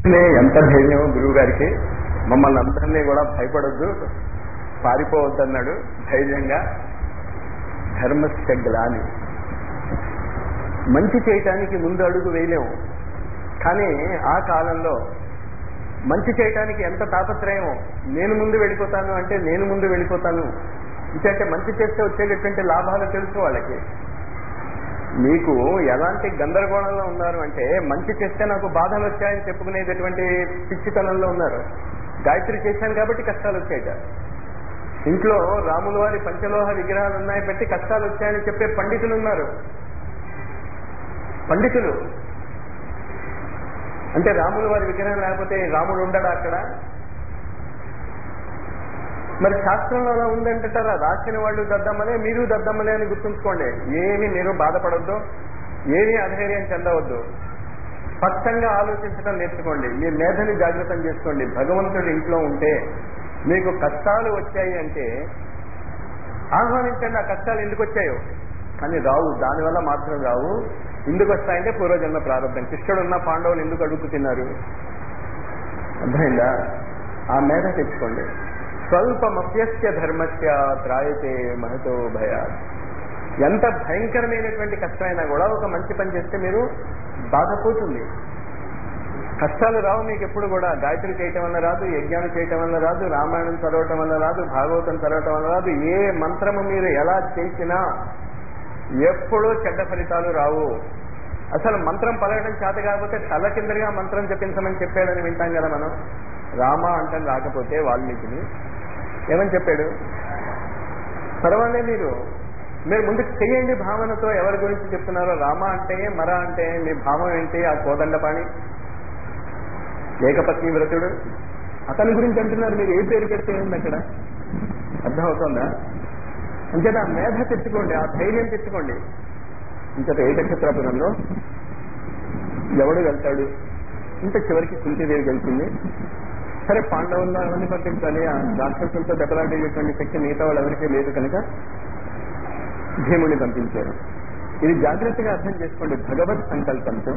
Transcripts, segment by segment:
ఎంత ధైర్యం గురువు గారికి మమ్మల్ని అందరినీ కూడా భయపడొద్దు పారిపోవద్దన్నాడు ధైర్యంగా ధర్మస్య గ్లాని మంచి చేయటానికి ముందు అడుగు వేయలేము కానీ ఆ కాలంలో మంచి చేయటానికి ఎంత తాపత్రయమో నేను ముందు వెళ్ళిపోతాను అంటే నేను ముందు వెళ్ళిపోతాను ఇంకంటే మంచి చేస్తే వచ్చేటటువంటి లాభాలు తెలుసు వాళ్ళకి మీకు ఎలాంటి గందరగోళంలో ఉన్నారు అంటే మంచి చేస్తే నాకు బాధలు వచ్చాయని చెప్పుకునేటటువంటి పిచ్చితనంలో ఉన్నారు గాయత్రి చేశాను కాబట్టి కష్టాలు వచ్చాయట ఇంట్లో రాముల వారి పంచలోహ విగ్రహాలు ఉన్నాయి పెట్టి కష్టాలు వచ్చాయని చెప్పే పండితులు ఉన్నారు పండితులు అంటే రాముల వారి విగ్రహం లేకపోతే రాముడు ఉండడా అక్కడ మరి శాస్త్రంలో అలా ఉందంటారా రాసిన వాళ్ళు దద్దమ్మలే మీరు దద్దమ్మలే అని గుర్తుంచుకోండి ఏమి మీరు బాధపడొద్దు ఏమీ అధైర్యం చెందవద్దు స్పష్టంగా ఆలోచించడం నేర్చుకోండి మీ మేధని జాగృతం చేసుకోండి భగవంతుడు ఇంట్లో ఉంటే మీకు కష్టాలు వచ్చాయి అంటే ఆహ్వానించండి ఆ కష్టాలు ఎందుకు వచ్చాయో కానీ రావు దానివల్ల మాత్రం రావు ఎందుకు వస్తాయంటే పూర్వజన్మ ప్రారంభం కృష్ణుడు ఉన్న పాండవులు ఎందుకు అడుగు తిన్నారు అర్థమైందా ఆ మేధ తెచ్చుకోండి స్వల్పమప్యస్య ధర్మస్య త్రాయతే మహతో భయా ఎంత భయంకరమైనటువంటి కష్టమైనా కూడా ఒక మంచి పని చేస్తే మీరు బాధపోతుంది కష్టాలు రావు మీకు ఎప్పుడు కూడా గాయత్రి చేయటం వల్ల రాదు యజ్ఞాలు చేయటం వల్ల రాదు రామాయణం చదవటం వల్ల రాదు భాగవతం చదవటం వల్ల రాదు ఏ మంత్రము మీరు ఎలా చేసినా ఎప్పుడూ చెడ్డ ఫలితాలు రావు అసలు మంత్రం పలకడం చేత కాకపోతే తల కిందగా మంత్రం చెప్పించమని చెప్పాడని వింటాం కదా మనం రామ అంటని రాకపోతే వాల్మీకిని ఏమని చెప్పాడు పర్వాలే మీరు మీరు ముందు చెయ్యండి భావనతో ఎవరి గురించి చెప్తున్నారో రామ అంటే మర అంటే మీ భావం ఏంటి ఆ కోదండపాణి ఏకపత్ని వ్రతుడు అతని గురించి అంటున్నారు మీరు ఏ పేరు పెడితే ఏంది అక్కడ అర్థమవుతుందా అంచేత ఆ మేధ తెచ్చుకోండి ఆ ధైర్యం తెచ్చుకోండి ఇంకట ఏకక్షత్రపురంలో ఎవడు వెళ్తాడు ఇంత చివరికి కుంతిదేవి గెలిచింది సరే పాండవుల్లో అవన్నీ పంపించాలి ఆ రాక్షసులతో దెబ్బలాడేటువంటి శక్తి మిగతా వాళ్ళు ఎవరికీ లేదు కనుక భీముడిని పంపించారు ఇది జాగ్రత్తగా అర్థం చేసుకోండి భగవత్ సంకల్పంతో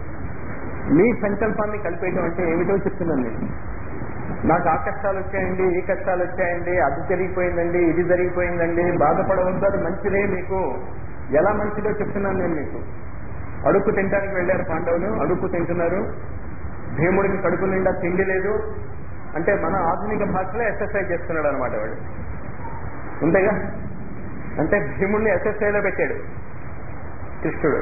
మీ సంకల్పాన్ని కలిపేయటం అంటే ఏమిటో చెప్తున్నాను నేను నాకు ఆ కష్టాలు వచ్చాయండి ఈ కష్టాలు వచ్చాయండి అది జరిగిపోయిందండి ఇది జరిగిపోయిందండి బాధపడవద్దు అది మంచిదే మీకు ఎలా మంచిదో చెప్తున్నాను నేను మీకు అడుక్కు తినడానికి వెళ్ళారు పాండవులు అడుక్కు తింటున్నారు భీముడికి కడుపు నిండా తిండి లేదు అంటే మన ఆధునిక భాషలో ఎక్సర్సైజ్ చేస్తున్నాడు అనమాట వాడు అంతేగా అంటే భీముడిని ఎస్ఎస్ఐలో పెట్టాడు కృష్ణుడు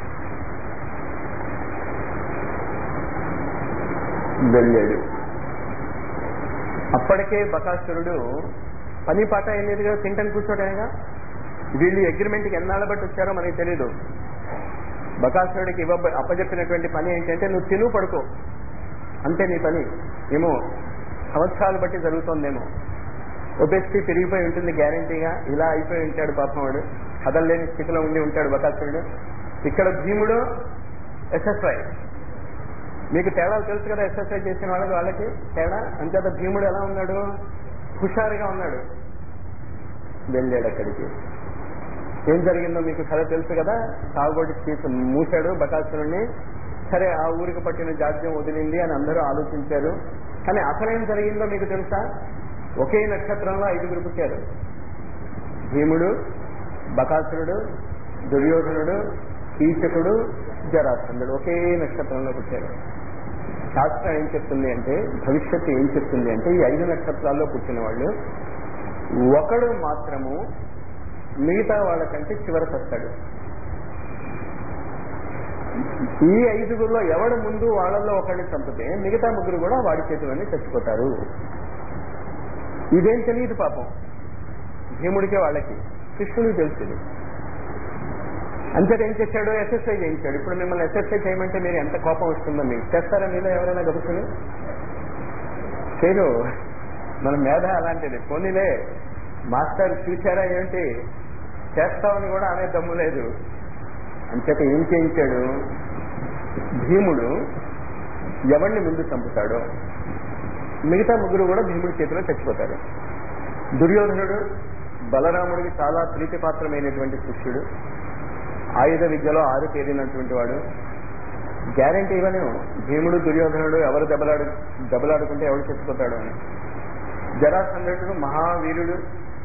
వెళ్ళాడు అప్పటికే బకాసురుడు పని పాట ఏం లేదు కదా తింటాను కూర్చోటేగా వీళ్ళు అగ్రిమెంట్కి ఎన్నాళ్ళ బట్టి వచ్చారో మనకి తెలీదు బకాసురుడికి ఇవ్వ అప్పచెప్పినటువంటి పని ఏంటంటే నువ్వు తిను పడుకో అంతే నీ పని ఏమో సంవత్సరాలు బట్టి జరుగుతోందేమో ఒబెసిటీ పెరిగిపోయి ఉంటుంది గ్యారంటీగా ఇలా అయిపోయి ఉంటాడు పాపం వాడు కదలలేని స్థితిలో ఉండి ఉంటాడు బకాసురుడు ఇక్కడ భీముడు ఎస్ఎస్ఐ మీకు తేడాలు తెలుసు కదా ఎస్ఎస్ఐ చేసిన వాళ్ళకి వాళ్ళకి తేడా అంచేత భీముడు ఎలా ఉన్నాడు హుషారుగా ఉన్నాడు వెళ్ళాడు అక్కడికి ఏం జరిగిందో మీకు కథ తెలుసు కదా తాగుబడి తీసి మూశాడు బకాసురుణ్ణి సరే ఆ ఊరికి పట్టిన జాడ్యం వదిలింది అని అందరూ ఆలోచించారు కానీ అసలేం జరిగిందో మీకు తెలుసా ఒకే నక్షత్రంలో ఐదుగురు పుట్టారు భీముడు బకాసురుడు దుర్యోధనుడు కీచకుడు జరాసంధుడు ఒకే నక్షత్రంలో పుట్టారు శాస్త్రం ఏం చెప్తుంది అంటే భవిష్యత్తు ఏం చెప్తుంది అంటే ఈ ఐదు నక్షత్రాల్లో పుట్టిన వాళ్ళు ఒకడు మాత్రము మిగతా వాళ్ళకంటే చివరికి వస్తాడు ఈ ఐదుగురులో ఎవడు ముందు వాళ్ళల్లో ఒకరిని చంపితే మిగతా ముగ్గురు కూడా వాడి చేతులన్నీ చచ్చిపోతారు ఇదేం తెలియదు పాపం భీముడికే వాళ్ళకి కృష్ణుడికి తెలుసు అంతటి ఏం చేశాడు ఎస్ఎస్ఐ చేయించాడు ఇప్పుడు మిమ్మల్ని ఎస్ఎస్ఐ చేయమంటే మీరు ఎంత కోపం వస్తుందో మీకు చేస్తారా మీలో ఎవరైనా గబుకుని చేయరు మన మేధ అలాంటిది పోనీలే మాస్టర్ చూశారా ఏంటి చేస్తామని కూడా అనే దమ్ము లేదు అంచేత ఏం చేయించాడు భీముడు ఎవరిని ముందు చంపుతాడో మిగతా ముగ్గురు కూడా భీముడి చేతిలో చచ్చిపోతారు దుర్యోధనుడు బలరాముడికి చాలా ప్రీతిపాత్రమైనటువంటి శిష్యుడు ఆయుధ విద్యలో ఆరుతేరినటువంటి వాడు గ్యారంటీ ఇవ్వలేము భీముడు దుర్యోధనుడు ఎవరు దెబ్బలాడు దెబ్బలాడుకుంటే ఎవడు చచ్చిపోతాడు అని జరాసంధుడు మహావీరుడు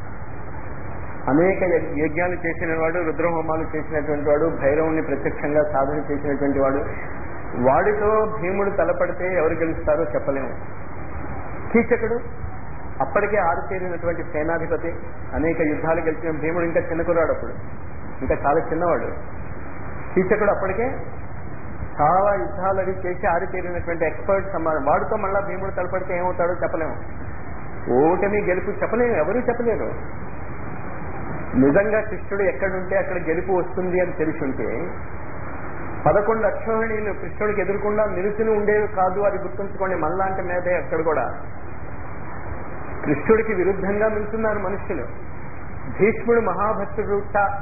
అనేక యజ్ఞ- యజ్ఞాలు చేసిన వాడు రుద్రహోమాలు చేసినటువంటి వాడు భైరవుని ప్రత్యక్షంగా సాధన చేసినటువంటి వాడు వాడితో భీముడు తలపడితే ఎవరు గెలుస్తారో చెప్పలేము కీచకుడు అప్పటికే ఆరుచేరినటువంటి సేనాధిపతి అనేక యుద్ధాలు గెలిచిన భీముడు ఇంకా చిన్న కుర్రాడు అప్పుడు ఇంకా చాలా చిన్నవాడు కీచకుడు అప్పటికే చాలా యుద్ధాలు అవి చేసి ఆరితేరినటువంటి ఎక్స్పర్ట్ సమానం వాడితో మళ్ళా భీముడు తలపడితే ఏమవుతాడో చెప్పలేము ఓటమి గెలుపు చెప్పలేము ఎవరూ చెప్పలేరు నిజంగా కృష్ణుడు ఎక్కడుంటే అక్కడ గెలుపు వస్తుంది అని తెలిసి ఉంటే పదకొండు అక్షోహిణీలు కృష్ణుడికి ఎదురుకుండా నిలుచుని ఉండేవి కాదు అది గుర్తుంచుకోండి మళ్ళాంటి మీదే అక్కడ కూడా కృష్ణుడికి విరుద్ధంగా నిలుచున్నారు మనుషులు భీష్ముడు మహాభక్తుడు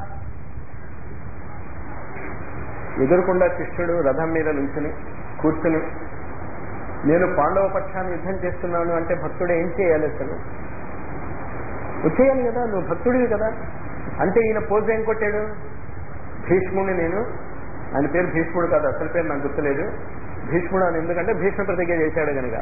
ఎదురుకుండా కృష్ణుడు రథం మీద నిల్చుని కూర్చుని నేను పాండవ పక్షాన్ని యుద్ధం చేస్తున్నాను అంటే భక్తుడు ఏం చేయాలి అసలు వచ్చేయాలి కదా నువ్వు భక్తుడివి కదా అంటే ఈయన పోజ్ ఏం కొట్టాడు భీష్ముడిని నేను ఆయన పేరు భీష్ముడు కాదు అసలు పేరు నాకు గుర్తులేదు భీష్ముడు అని ఎందుకంటే భీష్మ ప్రతిజ్ఞ చేశాడు కనుక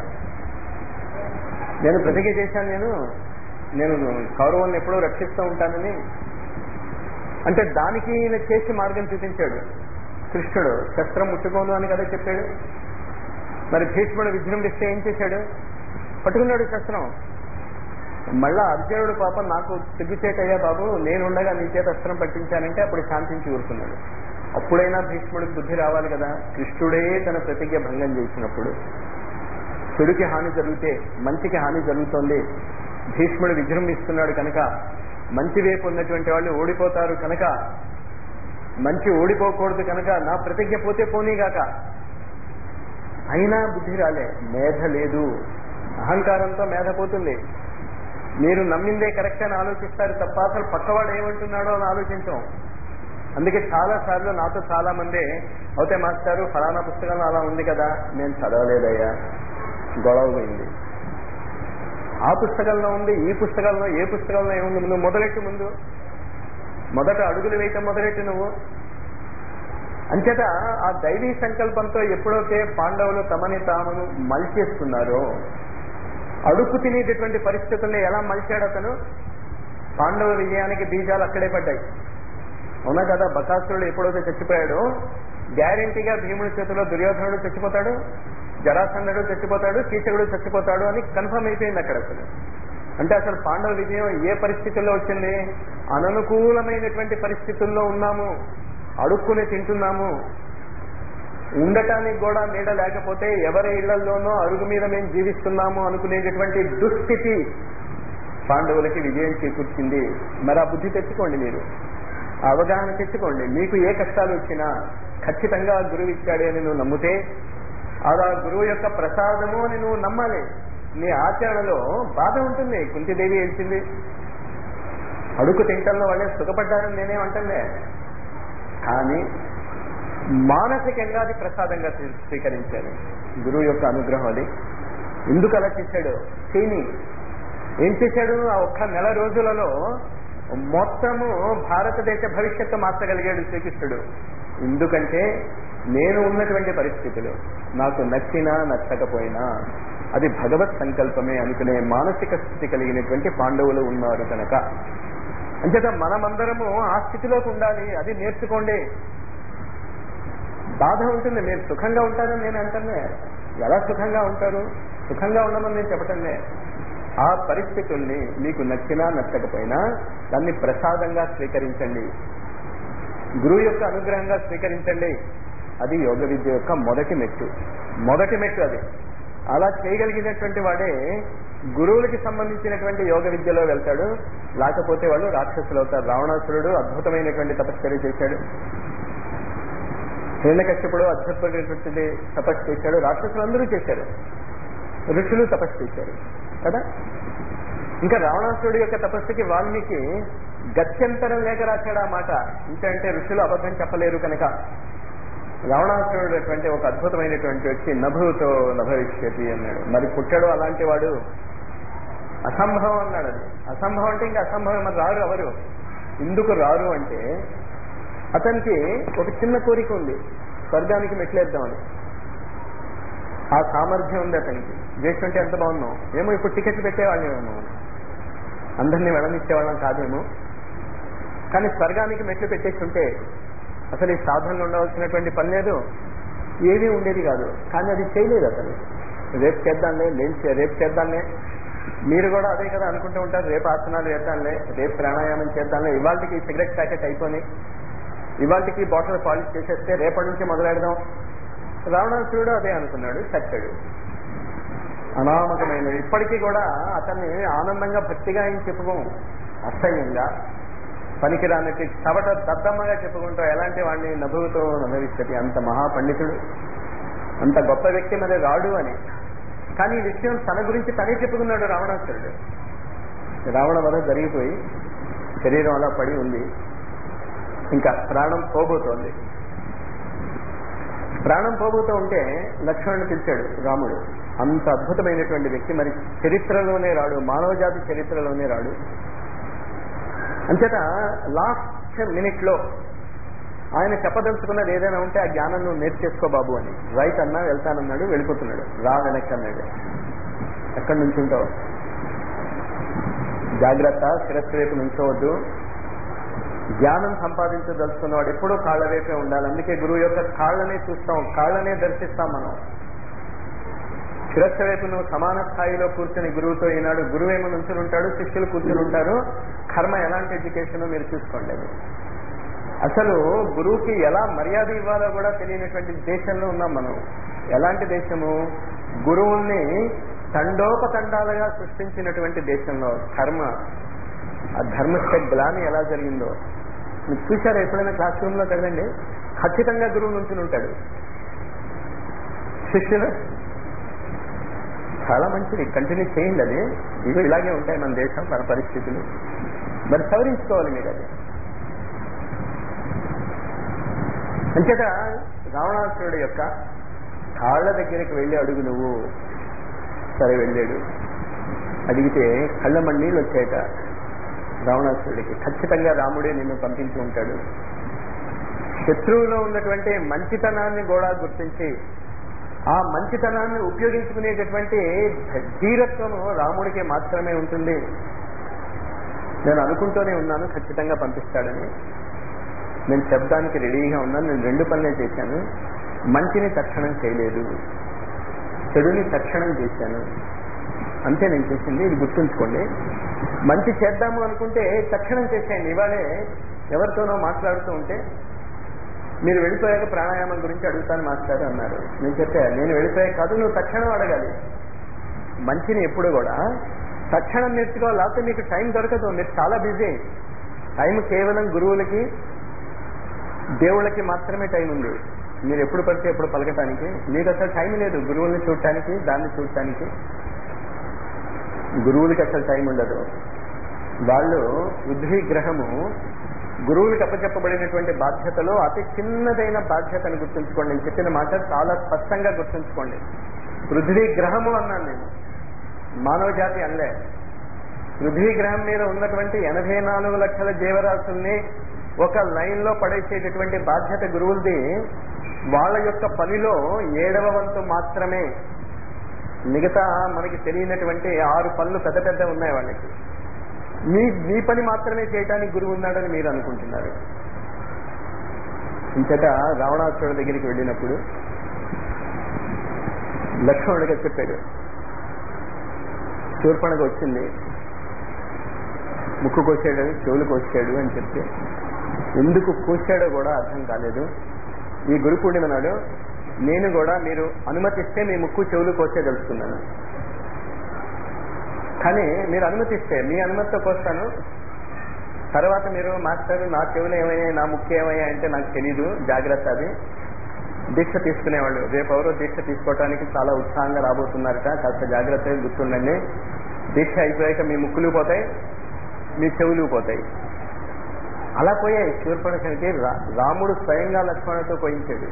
నేను ప్రతిజ్ఞ చేశాను నేను నేను కౌరవాన్ని ఎప్పుడూ రక్షిస్తూ ఉంటానని అంటే దానికి ఈయన చేసి మార్గం చూపించాడు కృష్ణుడు శస్త్రం ముట్టుకోను అని కదా చెప్పాడు మరి భీష్ముడు విజృంభిస్తే ఏం చేశాడు పట్టుకున్నాడు శస్త్రం మళ్ళా అర్జునుడు పాపం నాకు సిగ్గుచేటయ్యా బాబు నేనుండగా నీ చేత అస్త్రం పట్టించానంటే అప్పుడు శాంతించి ఊరుకున్నాడు అప్పుడైనా భీష్ముడికి బుద్ధి రావాలి కదా కృష్ణుడే తన ప్రతిజ్ఞ భంగం చేసినప్పుడు చెడుకి హాని జరిగితే మంచికి హాని జరుగుతోంది భీష్ముడు విజృంభిస్తున్నాడు కనుక మంచి వైపు ఉన్నటువంటి వాళ్ళు ఓడిపోతారు కనుక మంచి ఓడిపోకూడదు కనుక నా ప్రతిజ్ఞ పోతే పోనీగాక అయినా బుద్ధి రాలే మేధ లేదు అహంకారంతో మేధ పోతుంది మీరు నమ్మిందే కరెక్ట్ అని ఆలోచిస్తారు తప్ప అసలు పక్కవాడు ఏమంటున్నాడో అని ఆలోచించం అందుకే చాలా సార్లు నాతో చాలా మంది అవుతే మాస్టారు ఫలానా పుస్తకంలో అలా ఉంది కదా నేను చదవలేదయ్యా గొడవ పోయింది ఆ పుస్తకంలో ఉంది ఈ పుస్తకంలో ఏ పుస్తకంలో ఏముంది నువ్వు మొదలెట్టు ముందు మొదట అడుగులు వేయటం మొదలెట్టు నువ్వు అంచేత ఆ దైవీ సంకల్పంతో ఎప్పుడైతే పాండవులు తమని తామును మలిచేస్తున్నారో అడుక్కు తినేటటువంటి పరిస్థితుల్లో ఎలా మలిచాడు అతను పాండవ విజయానికి బీజాలు అక్కడే పడ్డాయి అవునా కదా బకాసురుడు ఎప్పుడైతే చచ్చిపోయాడో గ్యారంటీగా భీముడి చేతిలో దుర్యోధనుడు చచ్చిపోతాడు జరాసంధుడు చచ్చిపోతాడు కీచకుడు చచ్చిపోతాడు అని కన్ఫర్మ్ అయిపోయింది అక్కడ అసలు అంటే అసలు పాండవ విజయం ఏ పరిస్థితుల్లో వచ్చింది అననుకూలమైనటువంటి పరిస్థితుల్లో ఉన్నాము అడుక్కుని తింటున్నాము ఉండటానికి కూడా నీడ లేకపోతే ఎవరి ఇళ్లలోనో అరుగు మీద మేము జీవిస్తున్నాము అనుకునేటటువంటి దుస్థితి పాండవులకి విజయం చేకూర్చింది మరి ఆ బుద్ధి తెచ్చుకోండి మీరు ఆ అవగాహన తెచ్చుకోండి మీకు ఏ కష్టాలు వచ్చినా ఖచ్చితంగా ఆ గురువు ఇచ్చాడే అని నువ్వు నమ్మితే అది ఆ గురువు యొక్క ప్రసాదము అని నువ్వు నమ్మాలి నీ ఆచరణలో బాధ ఉంటుంది కుంతిదేవి ఏడ్చింది అడుగు తింటల్లో వాళ్ళే సుఖపడ్డారని నేనేమంటలే కానీ మానసికంగా అది ప్రసాదంగా స్వీ- స్వీకరించాను గురువు యొక్క అనుగ్రహం అది ఎందుకు అలా చేశాడు చేయని ఏం చేశాడు ఆ ఒక్క నెల రోజులలో మొత్తము భారతదేశ భవిష్యత్తు మార్చగలిగాడు శ్రీకృష్ణుడు ఎందుకంటే నేను ఉన్నటువంటి పరిస్థితులు నాకు నచ్చినా నచ్చకపోయినా అది భగవత్ సంకల్పమే అనుకునే మానసిక స్థితి కలిగినటువంటి పాండవులు ఉన్నారు కనుక అంచేత మనమందరము ఆ స్థితిలోకి ఉండాలి అది నేర్చుకోండి బాధ ఉంటుంది మీరు సుఖంగా ఉంటారని నేను అంటనే ఎలా సుఖంగా ఉంటారు సుఖంగా ఉండమని నేను చెప్పటంలే ఆ పరిస్థితుల్ని మీకు నచ్చినా నచ్చకపోయినా దాన్ని ప్రసాదంగా స్వీకరించండి గురువు యొక్క అనుగ్రహంగా స్వీకరించండి అది యోగ విద్య యొక్క మొదటి మెట్టు మొదటి మెట్టు అది అలా చేయగలిగినటువంటి వాడే గురువులకి సంబంధించినటువంటి యోగ విద్యలో వెళ్తాడు లేకపోతే వాళ్ళు రాక్షసులు అవుతారు రావణాసురుడు అద్భుతమైనటువంటి తపస్కరి చేశాడు హిరణ్యకశ్యపుడు అద్భుతమైనటువంటి తపస్సు చేశాడు రాక్షసులందరూ చేశారు ఋషులు తపస్సు చేశారు కదా ఇంకా రావణాసురుడు యొక్క తపస్సుకి వాల్మీకి గత్యంతరం లేక రాశాడు ఆ మాట ఇంకంటే ఋషులు అబద్ధం చెప్పలేరు కనుక రావణాసురుడు అటువంటి ఒక అద్భుతమైనటువంటి వచ్చి నభుతో నభవిష్యతి అన్నాడు మరి పుట్టాడు అలాంటి వాడు అసంభవం అన్నాడు అది అసంభవం అంటే ఇంకా అసంభవం మరి రారు ఎవరు ఎందుకు రారు అంటే అతనికి ఒక చిన్న కోరిక ఉంది స్వర్గానికి మెట్లేద్దామని ఆ సామర్థ్యం ఉంది అతనికి చేస్తుంటే ఎంత బాగున్నాం ఏమో ఇప్పుడు టికెట్లు పెట్టేవాళ్ళేమో అందరినీ వెళ్ళనిచ్చేవాళ్ళం కాదేమో కానీ స్వర్గానికి మెట్లు పెట్టేస్తుంటే అసలు ఈ సాధనలు ఉండవలసినటువంటి పని లేదు ఏమీ ఉండేది కాదు కానీ అది చేయలేదు అసలు రేపు చేద్దాంలే నేను చే- రేపు చేద్దాంలే మీరు కూడా అదే కదా అనుకుంటూ ఉంటారు రేపు ఆసనాలు చేద్దాంలే రేపు ప్రాణాయామం చేద్దాంలే ఇవాళకి సిగరెట్ ప్యాకెట్ అయిపోయి ఇవాళకి బాటిల్ పాలిష్ చేసేస్తే రేపటి నుంచి మొదలెడదాం రావణాసురుడు అదే అనుకున్నాడు చచ్చాడు అనామకమైన ఇప్పటికీ కూడా అతన్ని ఆనందంగా భక్తిగా ఏం చెప్పుకోం అసహ్యంగా పనికిరానట్టు చవట దద్దమ్మగా చెప్పుకుంటూ ఎలాంటి వాడిని నభువుతో నభవిస్తుంది అంత మహాపండితుడు అంత గొప్ప వ్యక్తి మరి రాడు అని కానీ ఈ విషయం తన గురించి తనే చెప్పుకున్నాడు రావణాసురుడు రావణ వధ జరిగిపోయి శరీరం అలా పడి ఉంది ఇంకా ప్రాణం పోబోతోంది ప్రాణం పోబోతూ ఉంటే లక్ష్మణుని పిలిచాడు రాముడు అంత అద్భుతమైనటువంటి వ్యక్తి మరి చరిత్రలోనే రాడు మానవ జాతి చరిత్రలోనే రాడు అంచేత లాస్ట్ మినిట్ లో ఆయన చెప్పదలుచుకున్నది ఏదైనా ఉంటే ఆ జ్ఞానం నువ్వు నేర్చేసుకో బాబు అని రైట్ అన్నా వెళ్తానన్నాడు వెళ్ళిపోతున్నాడు రా వెనక్కి అన్నాడు ఎక్కడి నుంచి ఉంటావు జాగ్రత్త శిరస్సు వైపు నుంచోవద్దు జ్ఞానం సంపాదించదలుచుకున్నవాడు ఎప్పుడూ కాళ్ళ వైపే ఉండాలి అందుకే గురువు యొక్క కాళ్ళనే చూస్తాం కాళ్ళనే దర్శిస్తాం మనం శిరస్సు వైపు నువ్వు సమాన స్థాయిలో కూర్చొని గురువుతో ఈనాడు గురువు ఏమో నుంచుని ఉంటాడు శిష్యులు కూర్చుని ఉంటారు కర్మ ఎలాంటి ఎడ్యుకేషన్ మీరు చూసుకోండి అది అసలు గురువుకి ఎలా మర్యాద ఇవ్వాలో కూడా తెలియనటువంటి దేశంలో ఉన్నాం మనం ఎలాంటి దేశము గురువుల్ని తండోపతండాలుగా సృష్టించినటువంటి దేశంలో కర్మ ఆ ధర్మస్థ గ్లాని ఎలా జరిగిందో మీరు చూశారా ఎప్పుడైనా క్లాస్ రూమ్ లో కదండి ఖచ్చితంగా గురువు నుంచి ఉంటాడు శిష్యులు చాలా మంచిది కంటిన్యూ చేయండి అది ఇవి ఇలాగే ఉంటాయి మన దేశం మన పరిస్థితులు మరి సవరించుకోవాలి మీరు అది అంచేత రావణాసురుడు యొక్క కాళ్ళ దగ్గరికి వెళ్ళి అడుగు నువ్వు సరే వెళ్ళాడు అడిగితే కళ్ళ మన్నీళ్ళు వచ్చాయట రావణాసురుడికి ఖచ్చితంగా రాముడే నిన్ను పంపించి ఉంటాడు శత్రువులో ఉన్నటువంటి మంచితనాన్ని కూడా గుర్తించి ఆ మంచితనాన్ని ఉపయోగించుకునేటటువంటి ధీరత్వము రాముడికి మాత్రమే ఉంటుంది నేను అనుకుంటూనే ఉన్నాను ఖచ్చితంగా పంపిస్తాడని నేను శబ్దానికి రెడీగా ఉన్నాను నేను రెండు పనులే చేశాను మంచిని తక్షణం చేయలేదు చెడుని తక్షణం చేశాను అంతే నేను చేసింది ఇది గుర్తుంచుకోండి మంచి చేద్దాము అనుకుంటే తక్షణం చేసేయండి ఇవాళే ఎవరితోనో మాట్లాడుతూ ఉంటే మీరు వెళ్ళిపోయాక ప్రాణాయామం గురించి అడుగుతాను మాస్టర్ అన్నారు నేను చెప్పా నేను వెళ్ళిపోయాక కాదు నువ్వు తక్షణం అడగాలి మంచిని ఎప్పుడు కూడా తక్షణం నేర్చుకోవాలి లేకపోతే మీకు టైం దొరకదు మీరు చాలా బిజీ టైం కేవలం గురువులకి దేవుళ్ళకి మాత్రమే టైం ఉంది మీరు ఎప్పుడు పడితే ఎప్పుడు పలకటానికి మీకు అసలు టైం లేదు గురువుల్ని చూడటానికి దాన్ని చూడటానికి గురువులకి అసలు టైం ఉండదు వాళ్ళు పృథ్వీ గ్రహము గురువులకు అప్పచెప్పబడినటువంటి బాధ్యతలో అతి చిన్నదైన బాధ్యతను గుర్తుంచుకోండి నేను చెప్పిన మాట చాలా స్పష్టంగా గుర్తుంచుకోండి పృథ్వీ గ్రహము అన్నాను నేను మానవ జాతి అనలే పృథ్వీ గ్రహం మీద ఉన్నటువంటి ఎనభై నాలుగు లక్షల జీవరాశుల్ని ఒక లైన్ లో పడేసేటటువంటి బాధ్యత గురువులది వాళ్ళ యొక్క పనిలో ఏడవ వంతు మాత్రమే మిగతా మనకి తెలియనటువంటి ఆరు పనులు పెద్ద పెద్ద ఉన్నాయి వాళ్ళకి మీ మీ పని మాత్రమే చేయటానికి గురువు ఉన్నాడని మీరు అనుకుంటున్నారు ఇంతట రావణాసురుడి దగ్గరికి వెళ్ళినప్పుడు లక్ష్మణుడిగా చెప్పాడు శూర్పణకు వచ్చింది ముక్కు కోసాడు చెవులు కోసాడు అని చెప్తే ఎందుకు కోసాడో కూడా అర్థం కాలేదు ఈ గురు పూర్ణిమ నాడు నేను కూడా మీరు అనుమతిస్తే మీ ముక్కు చెవులు కోసే తెలుసుకున్నాను కానీ మీరు అనుమతిస్తే మీ అనుమతితో కోస్తాను తర్వాత మీరు మాస్టర్ నా చెవులు ఏమయ్యాయి నా ముక్కు ఏమయ్యాయి అంటే నాకు తెలీదు జాగ్రత్త అది దీక్ష తీసుకునేవాళ్ళు రేపు ఎవరో దీక్ష తీసుకోవడానికి చాలా ఉత్సాహంగా రాబోతున్నారట కాస్త జాగ్రత్తగా గుర్తుండండి దీక్ష అయిపోయాక మీ ముక్కులు పోతాయి మీ చెవులు పోతాయి అలా పోయాయి శూర్పణఖనికి రా- రాముడు స్వయంగా లక్ష్మణుడితో పోయించాడు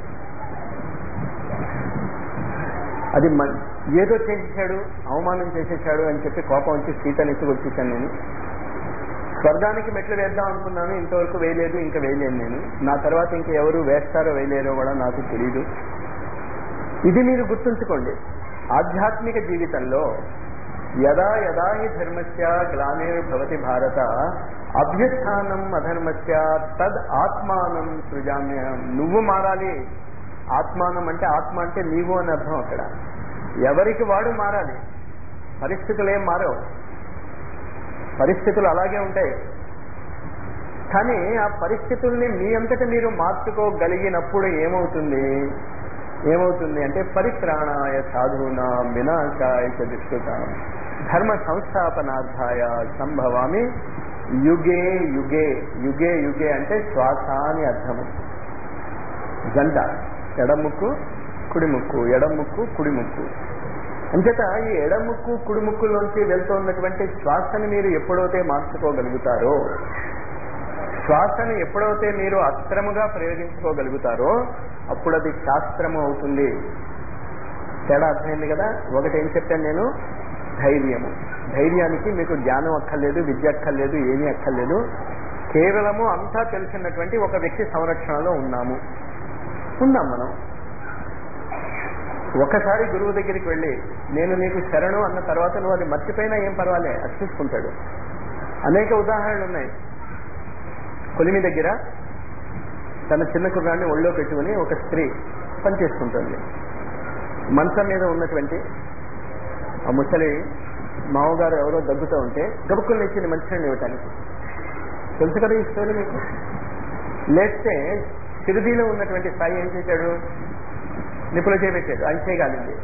అది మ- ఏదో చేసేసాడు అవమానం చేసేసాడు అని చెప్పి కోపం వచ్చి సీతని వచ్చేసాను నేను స్వర్గానికి మెట్లు వేద్దాం అనుకున్నాను ఇంతవరకు వేయలేదు ఇంకా వేయలేను నేను నా తర్వాత ఇంకా ఎవరు వేస్తారో వేయలేరో కూడా నాకు తెలియదు ఇది మీరు గుర్తుంచుకోండి ఆధ్యాత్మిక జీవితంలో యదా యదా హి ధర్మస్య గ్లానిర్భవతి భారత అభ్యుత్థానం అధర్మస్య తద్ ఆత్మానం సృజామ్యహం నువ్వు మారాలి ఆత్మానం అంటే ఆత్మ అంటే నీవు అని అర్థం అక్కడ ఎవరికి వాడు మారాలి పరిస్థితులు ఏం మారవు పరిస్థితులు అలాగే ఉంటాయి కానీ ఆ పరిస్థితుల్ని మీ అంతట మీరు మార్చుకోగలిగినప్పుడు ఏమవుతుంది ఏమవుతుంది అంటే పరిత్రాణాయ సాధూనా వినాశాయ చ దుష్కృత ధర్మ సంస్థాపనార్థాయ సంభవామి యుగే యుగే యుగే యుగే అంటే శ్వాస అని అర్థము జంట ఎడముక్కు కుడిముక్కు ఎడముక్కు కుడిముక్కు అంచేత ఈ ఎడముక్కు కుడిముక్కులోంచి వెళ్తూ ఉన్నటువంటి శ్వాసని మీరు ఎప్పుడైతే మార్చుకోగలుగుతారో శ్వాసను ఎప్పుడైతే మీరు అస్త్రముగా ప్రయోగించుకోగలుగుతారో అప్పుడు అది శాస్త్రము అవుతుంది తేడా అర్థమైంది కదా ఒకటి ఏం చెప్పాను నేను ధైర్యము ధైర్యానికి మీకు జ్ఞానం అక్కర్లేదు విద్య అక్కర్లేదు ఏమీ అక్కర్లేదు కేవలము అంతా తెలిసినటువంటి ఒక వ్యక్తి సంరక్షణలో ఉన్నాము ఉన్నాం మనం ఒకసారి గురువు దగ్గరికి వెళ్ళి నేను నీకు శరణు అన్న తర్వాత నువ్వు అది మర్చిపోయినా ఏం పర్వాలే అది చూసుకుంటాడు అనేక ఉదాహరణలు ఉన్నాయి కొలిమి దగ్గర తన చిన్న కుర్రాన్ని ఒళ్ళో పెట్టుకుని ఒక స్త్రీ పనిచేస్తుంటుంది మంచం మీద ఉన్నటువంటి ఆ ముసలి మామగారు ఎవరో దగ్గుతూ ఉంటే గబుక్కులు ఇచ్చింది మంచినీళ్ళు ఇవ్వటానికి తెలుసు కదా ఈ స్టోరీ మీకు లేస్తే సిరిదీలో ఉన్నటువంటి సాయి ఏం చేశాడు నిపుల చేపెట్టాడు ఆయన చేయగలిగింది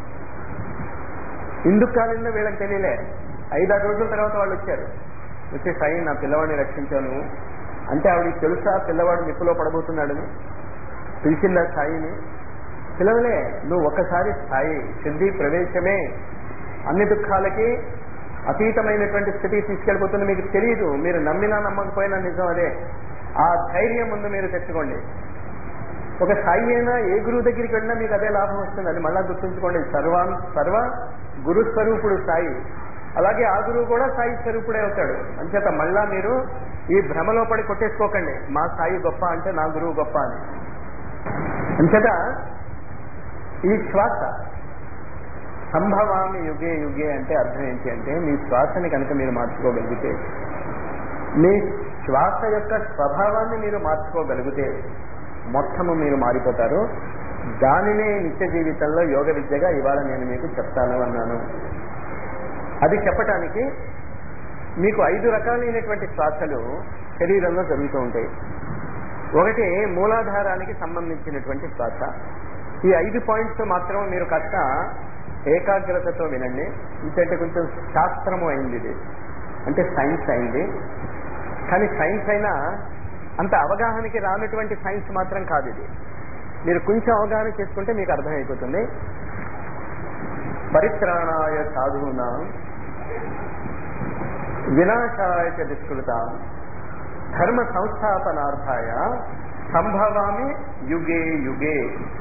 ఎందుకు కాలిందో వీళ్ళకి తెలియలే ఐదారు రోజుల తర్వాత వాళ్ళు వచ్చారు వచ్చే సాయి నా పిల్లవాడిని రక్షించాను అంటే ఆవిడకి తెలుసా పిల్లవాడు నిప్పులో పడబోతున్నాడని పిలిచిందా సాయిని పిలవలే నువ్వు ఒక్కసారి స్థాయి సిద్ధి ప్రవేశమే అన్ని దుఃఖాలకి అతీతమైనటువంటి స్థితికి తీసుకెళ్ళిపోతుంది మీకు తెలియదు మీరు నమ్మినా నమ్మకపోయినా నిజం అదే ఆ ధైర్యం ముందు మీరు తెచ్చుకోండి ఒక సాయి అయినా ఏ గురువు దగ్గరికి వెళ్ళినా మీకు అదే లాభం వస్తుంది అది మళ్ళా గుర్తుంచుకోండి సర్వాన్ సర్వ గురు స్వరూపుడు సాయి అలాగే ఆ గురువు కూడా సాయి స్వరూపుడే అవుతాడు అంచేత మళ్ళా మీరు ఈ భ్రమలో పడి కొట్టేసుకోకండి మా సాయి గొప్ప అంటే నా గురువు గొప్ప అని అంచేత ఈ శ్వాస సంభవామి యుగే యుగే అంటే అర్థం ఏంటి అంటే మీ శ్వాసని కనుక మీరు మార్చుకోగలిగితే మీ శ్వాస యొక్క స్వభావాన్ని మీరు మార్చుకోగలిగితే మొత్తము మీరు మారిపోతారు దానినే నిత్య జీవితంలో యోగ విద్యగా ఇవాళ నేను మీకు చెప్తాను అన్నాను అది చెప్పటానికి మీకు ఐదు రకాలైనటువంటి శ్వాసలు శరీరంలో జరుగుతూ ఉంటాయి ఒకటి మూలాధారానికి సంబంధించినటువంటి శ్వాస ఈ ఐదు పాయింట్స్ మాత్రం మీరు కాస్త ఏకాగ్రతతో వినండి ఇంకంటే కొంచెం శాస్త్రము అయింది ఇది అంటే సైన్స్ అయింది కానీ సైన్స్ అయినా అంత అవగాహనకి రానటువంటి సైన్స్ మాత్రం కాదు ఇది మీరు కొంచెం అవగాహన చేసుకుంటే మీకు అర్థమైపోతుంది పరిత్రాణాయ సాధువున వినాశాయ చ దుష్కృత ధర్మ సంస్థాపనార్థాయ సంభవామి యుగే యుగే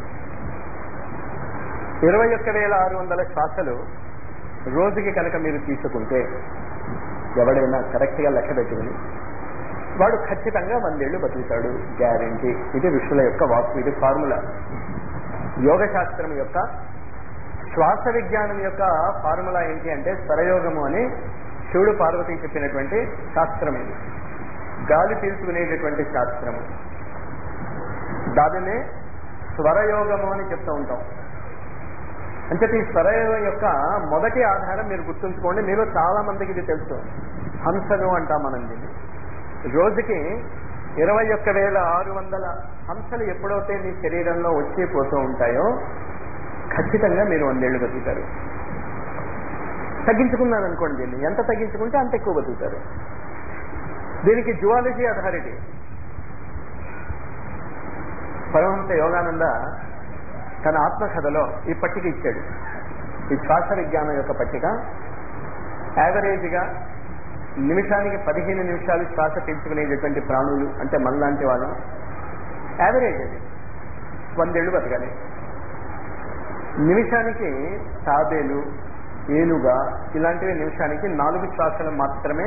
ఇరవై ఒక్క వేల ఆరు వందల శ్వాసలు రోజుకి కనుక మీరు తీసుకుంటే ఎవడైనా కరెక్ట్గా లెక్క పెట్టుకుని వాడు ఖచ్చితంగా వందేళ్లు బతుకుతాడు గ్యారంటీ ఇది ఋషుల యొక్క వాక్కు ఇది ఫార్ములా యోగ శాస్త్రం యొక్క శ్వాస విజ్ఞానం యొక్క ఫార్ములా ఏంటి అంటే స్వరయోగము అని శివుడు పార్వతి చెప్పినటువంటి శాస్త్రం ఇది గాలి పీల్చుకునేటటువంటి శాస్త్రము దానినే స్వరయోగము అని చెప్తూ ఉంటాం అంటే ఈ స్వరయోగం యొక్క మొదటి ఆధారం మీరు గుర్తుంచుకోండి మీలో చాలా మందికి ఇది తెలుసు హంసను అంటాం మనం దీన్ని రోజుకి ఇరవై ఒక్క వేల ఆరు వందల హంసలు ఎప్పుడైతే మీ శరీరంలో వచ్చి పోతూ ఉంటాయో ఖచ్చితంగా మీరు వందేళ్లు బతుకుతారు తగ్గించుకున్నాను అనుకోండి దీన్ని ఎంత తగ్గించుకుంటే అంత ఎక్కువ బతుకుతారు దీనికి జువాలజీ అథారిటీ పరమహంస యోగానంద తన ఆత్మకథలో ఈ పట్టిక ఇచ్చాడు ఈ శ్వాస విజ్ఞానం యొక్క పట్టిక యావరేజ్గా నిమిషానికి పదిహేను నిమిషాలు శ్వాస పీల్చుకునేటటువంటి ప్రాణులు అంటే మనలాంటి వాళ్ళు యావరేజ్ అది వందేళ్లు బతకాలి నిమిషానికి తాబేలు ఏనుగా ఇలాంటివి నిమిషానికి నాలుగు శ్వాసలు మాత్రమే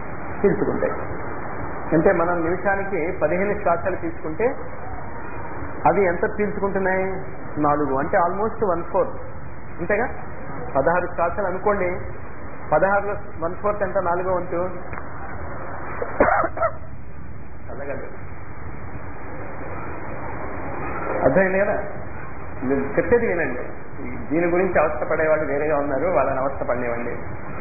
పీల్చుకుంటాయి అంటే మనం నిమిషానికి పదిహేను శ్వాసలు తీసుకుంటే అవి ఎంత పీల్చుకుంటున్నాయి నాలుగు అంటే ఆల్మోస్ట్ వన్ ఫోర్త్ అంతేగా పదహారు శ్వాసలు అనుకోండి పదహారులో వన్ ఫోర్త్ ఎంత నాలుగో వంతు చల్లగండి అర్థమైంది కదా నేను చెప్పేది వినండి దీని గురించి అవస్థ పడేవాళ్ళు వేరేగా ఉన్నారు వాళ్ళని అవస్థ పడలేవండి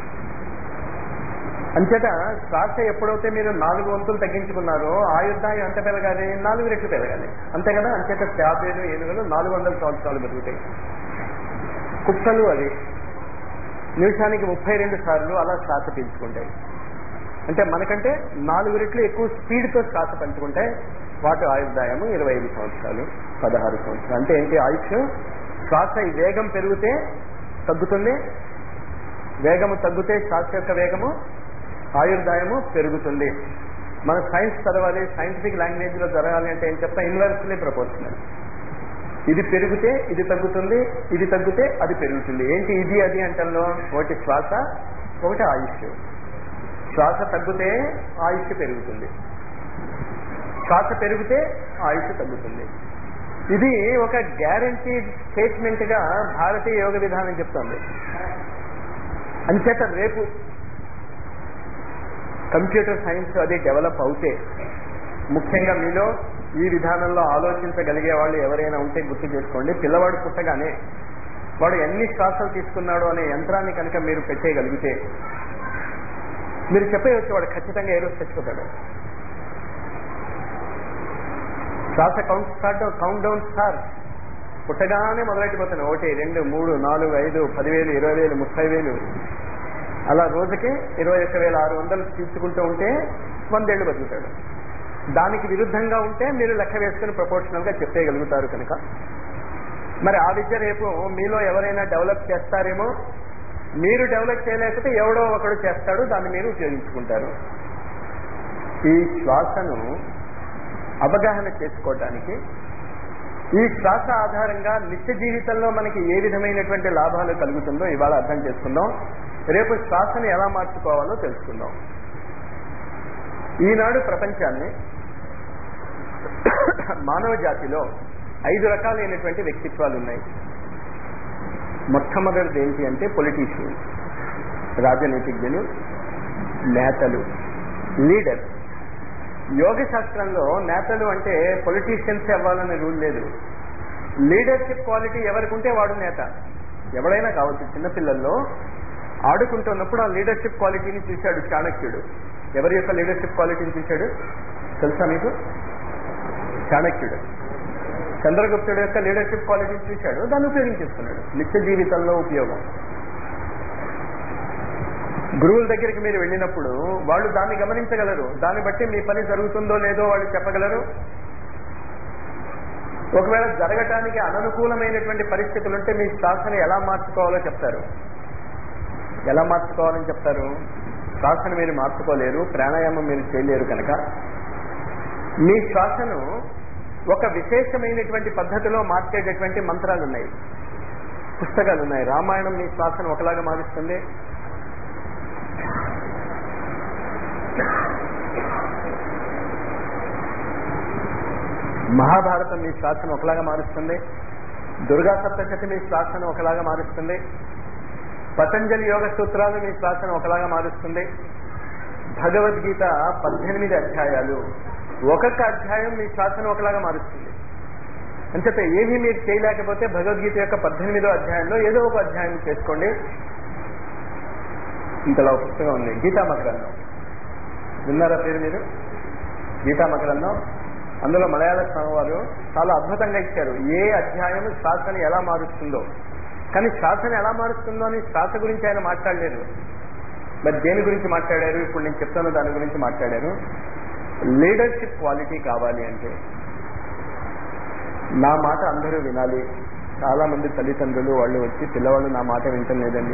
అంచేత శ్వాస ఎప్పుడైతే మీరు నాలుగు వంతులు తగ్గించుకున్నారో ఆయుర్దాయం ఎంత పెరగాలి నాలుగు రెట్లు పెరగాలి అంతే కదా అంచేత తాబేలు ఏనుగులు నాలుగు వందల సంవత్సరాలు బతుకుతాయి కుక్కలు అవి నిమిషానికి ముప్పై రెండు సార్లు అలా శ్వాస పీల్చుకుంటాయి అంటే మనకంటే నాలుగు రెట్లు ఎక్కువ స్పీడ్తో శ్వాస పంచుకుంటే వాటి ఆయుర్దాయము ఇరవై ఐదు సంవత్సరాలు పదహారు సంవత్సరాలు అంటే ఏంటి ఆయుష్ శ్వాస ఈ వేగం పెరిగితే తగ్గుతుంది వేగము తగ్గితే శ్వాస యొక్క వేగము ఆయుర్దాయము పెరుగుతుంది మన సైన్స్ చదవాలి సైంటిఫిక్ లాంగ్వేజ్ లో జరగాలి అంటే ఏం చెప్తా ఇన్వర్స్లీ ప్రపోర్షనల్ ఇది పెరిగితే ఇది తగ్గుతుంది ఇది తగ్గితే అది పెరుగుతుంది ఏంటి ఇది అది అంటల్లో ఒకటి శ్వాస ఒకటి ఆయుష్ శ్వాస తగ్గితే ఆయుష్ పెరుగుతుంది శ్వాస పెరిగితే ఆయుష్ తగ్గుతుంది ఇది ఒక గ్యారంటీ స్టేట్మెంట్ గా భారతీయ యోగ విధానం చెప్తోంది అంచేత రేపు కంప్యూటర్ సైన్స్ అది డెవలప్ అవుతే ముఖ్యంగా మీలో ఈ విధానంలో ఆలోచించగలిగే వాళ్ళు ఎవరైనా ఉంటే గుర్తు చేసుకోండి పిల్లవాడు పుట్టగానే వాడు ఎన్ని శ్వాసలు తీసుకున్నాడు అనే యంత్రాన్ని కనుక మీరు పెట్టేయగలిగితే మీరు చెప్పేయచ్చు వాడు ఖచ్చితంగా ఏ రోజు చచ్చిపోతాడు శ్వాస count start count down start పుట్టగానే మొదలెట్టిపోతాను ఒకటి రెండు మూడు నాలుగు ఐదు పదివేలు ఇరవై వేలు ముప్పై వేలు అలా రోజుకి ఇరవై ఒక్క వేల ఆరు వందలు తీసుకుంటూ ఉంటే వందేళ్లు బతుకుతాడు దానికి విరుద్ధంగా ఉంటే మీరు లెక్క వేసుకుని ప్రపోర్షనల్ గా చెప్పేయగలుగుతారు కనుక మరి ఆ విద్య రేపు మీలో ఎవరైనా డెవలప్ చేస్తారేమో మీరు డెవలప్ చేయలేకపోతే ఎవడో ఒకడు చేస్తాడు దాన్ని మీరు ఉపయోగించుకుంటారు ఈ శ్వాసను అవగాహన చేసుకోవటానికి ఈ శ్వాస ఆధారంగా నిత్య జీవితంలో మనకి ఏ విధమైనటువంటి లాభాలు కలుగుతుందో ఇవాళ అర్థం చేసుకుందాం రేపు శ్వాసను ఎలా మార్చుకోవాలో తెలుసుకుందాం ఈనాడు ప్రపంచాన్ని మానవ జాతిలో ఐదు రకాలైనటువంటి వ్యక్తిత్వాలు ఉన్నాయి మొట్టమొదటిది ఏంటి అంటే పొలిటీషియన్స్ రాజనీతిజ్ఞులు నేతలు లీడర్ యోగ శాస్త్రంలో నేతలు అంటే పొలిటీషియన్స్ అవ్వాలనే రూల్ లేదు లీడర్షిప్ క్వాలిటీ ఎవరికి ఉంటే వాడు నేత ఎవడైనా కావచ్చు చిన్నపిల్లల్లో ఆడుకుంటున్నప్పుడు ఆ లీడర్షిప్ క్వాలిటీని చూశాడు చాణక్యుడు ఎవరి యొక్క లీడర్షిప్ క్వాలిటీని చూశాడు తెలుసా మీకు చాణక్యుడు చంద్రగుప్తుడు యొక్క లీడర్షిప్ క్వాలిటీని చూశాడు దాన్ని ఉపయోగించేసుకున్నాడు నిత్య జీవితంలో ఉపయోగం గురువుల దగ్గరికి మీరు వెళ్ళినప్పుడు వాళ్ళు దాన్ని గమనించగలరు దాన్ని బట్టి మీ పని జరుగుతుందో లేదో వాళ్ళు చెప్పగలరు ఒకవేళ జరగటానికి అననుకూలమైనటువంటి పరిస్థితులు ఉంటే మీ శ్వాసను ఎలా మార్చుకోవాలో చెప్తారు ఎలా మార్చుకోవాలని చెప్తారు శ్వాసను మీరు మార్చుకోలేరు ప్రాణాయామం మీరు చేయలేరు కనుక మీ శ్వాసను ఒక విశేషమైనటువంటి పద్ధతిలో మార్చేటటువంటి మంత్రాలు ఉన్నాయి పుస్తకాలు ఉన్నాయి రామాయణం మీ శ్వాసను ఒకలాగా మారుస్తుంది మహాభారతం మీ శ్వాసను ఒకలాగా మారుస్తుంది దుర్గా సప్తశతి మీ శ్వాసను ఒకలాగా మారుస్తుంది పతంజలి యోగ సూత్రాలు మీ శ్వాసను ఒకలాగా మారుస్తుంది భగవద్గీత పద్దెనిమిది అధ్యాయాలు ఒక్కొక్క అధ్యాయం మీ శ్వాసను ఒకలాగా మారుస్తుంది అంచేత ఏమీ మీరు చేయలేకపోతే భగవద్గీత యొక్క పద్దెనిమిదో అధ్యాయంలో ఏదో ఒక అధ్యాయం చేసుకోండి ఇంతలో ఒక పుస్తకం ఉంది గీతామ గ్రంథం విన్నారా పేరు మీరు గీతామ గ్రంథం అందులో మలయాళ స్వామి వారు చాలా అద్భుతంగా ఇచ్చారు ఏ అధ్యాయం శ్వాసను ఎలా మారుస్తుందో కానీ శ్వాసను ఎలా మారుస్తుందో అని శ్వాస గురించి ఆయన మాట్లాడలేదు మరి దేని గురించి మాట్లాడారు ఇప్పుడు నేను చెప్తాను దాని గురించి మాట్లాడారు లీడర్షిప్ క్వాలిటీ కావాలి అంటే నా మాట అందరూ వినాలి చాలా మంది తల్లిదండ్రులు వాళ్ళు వచ్చి పిల్లవాళ్ళు నా మాట వింటం లేదండి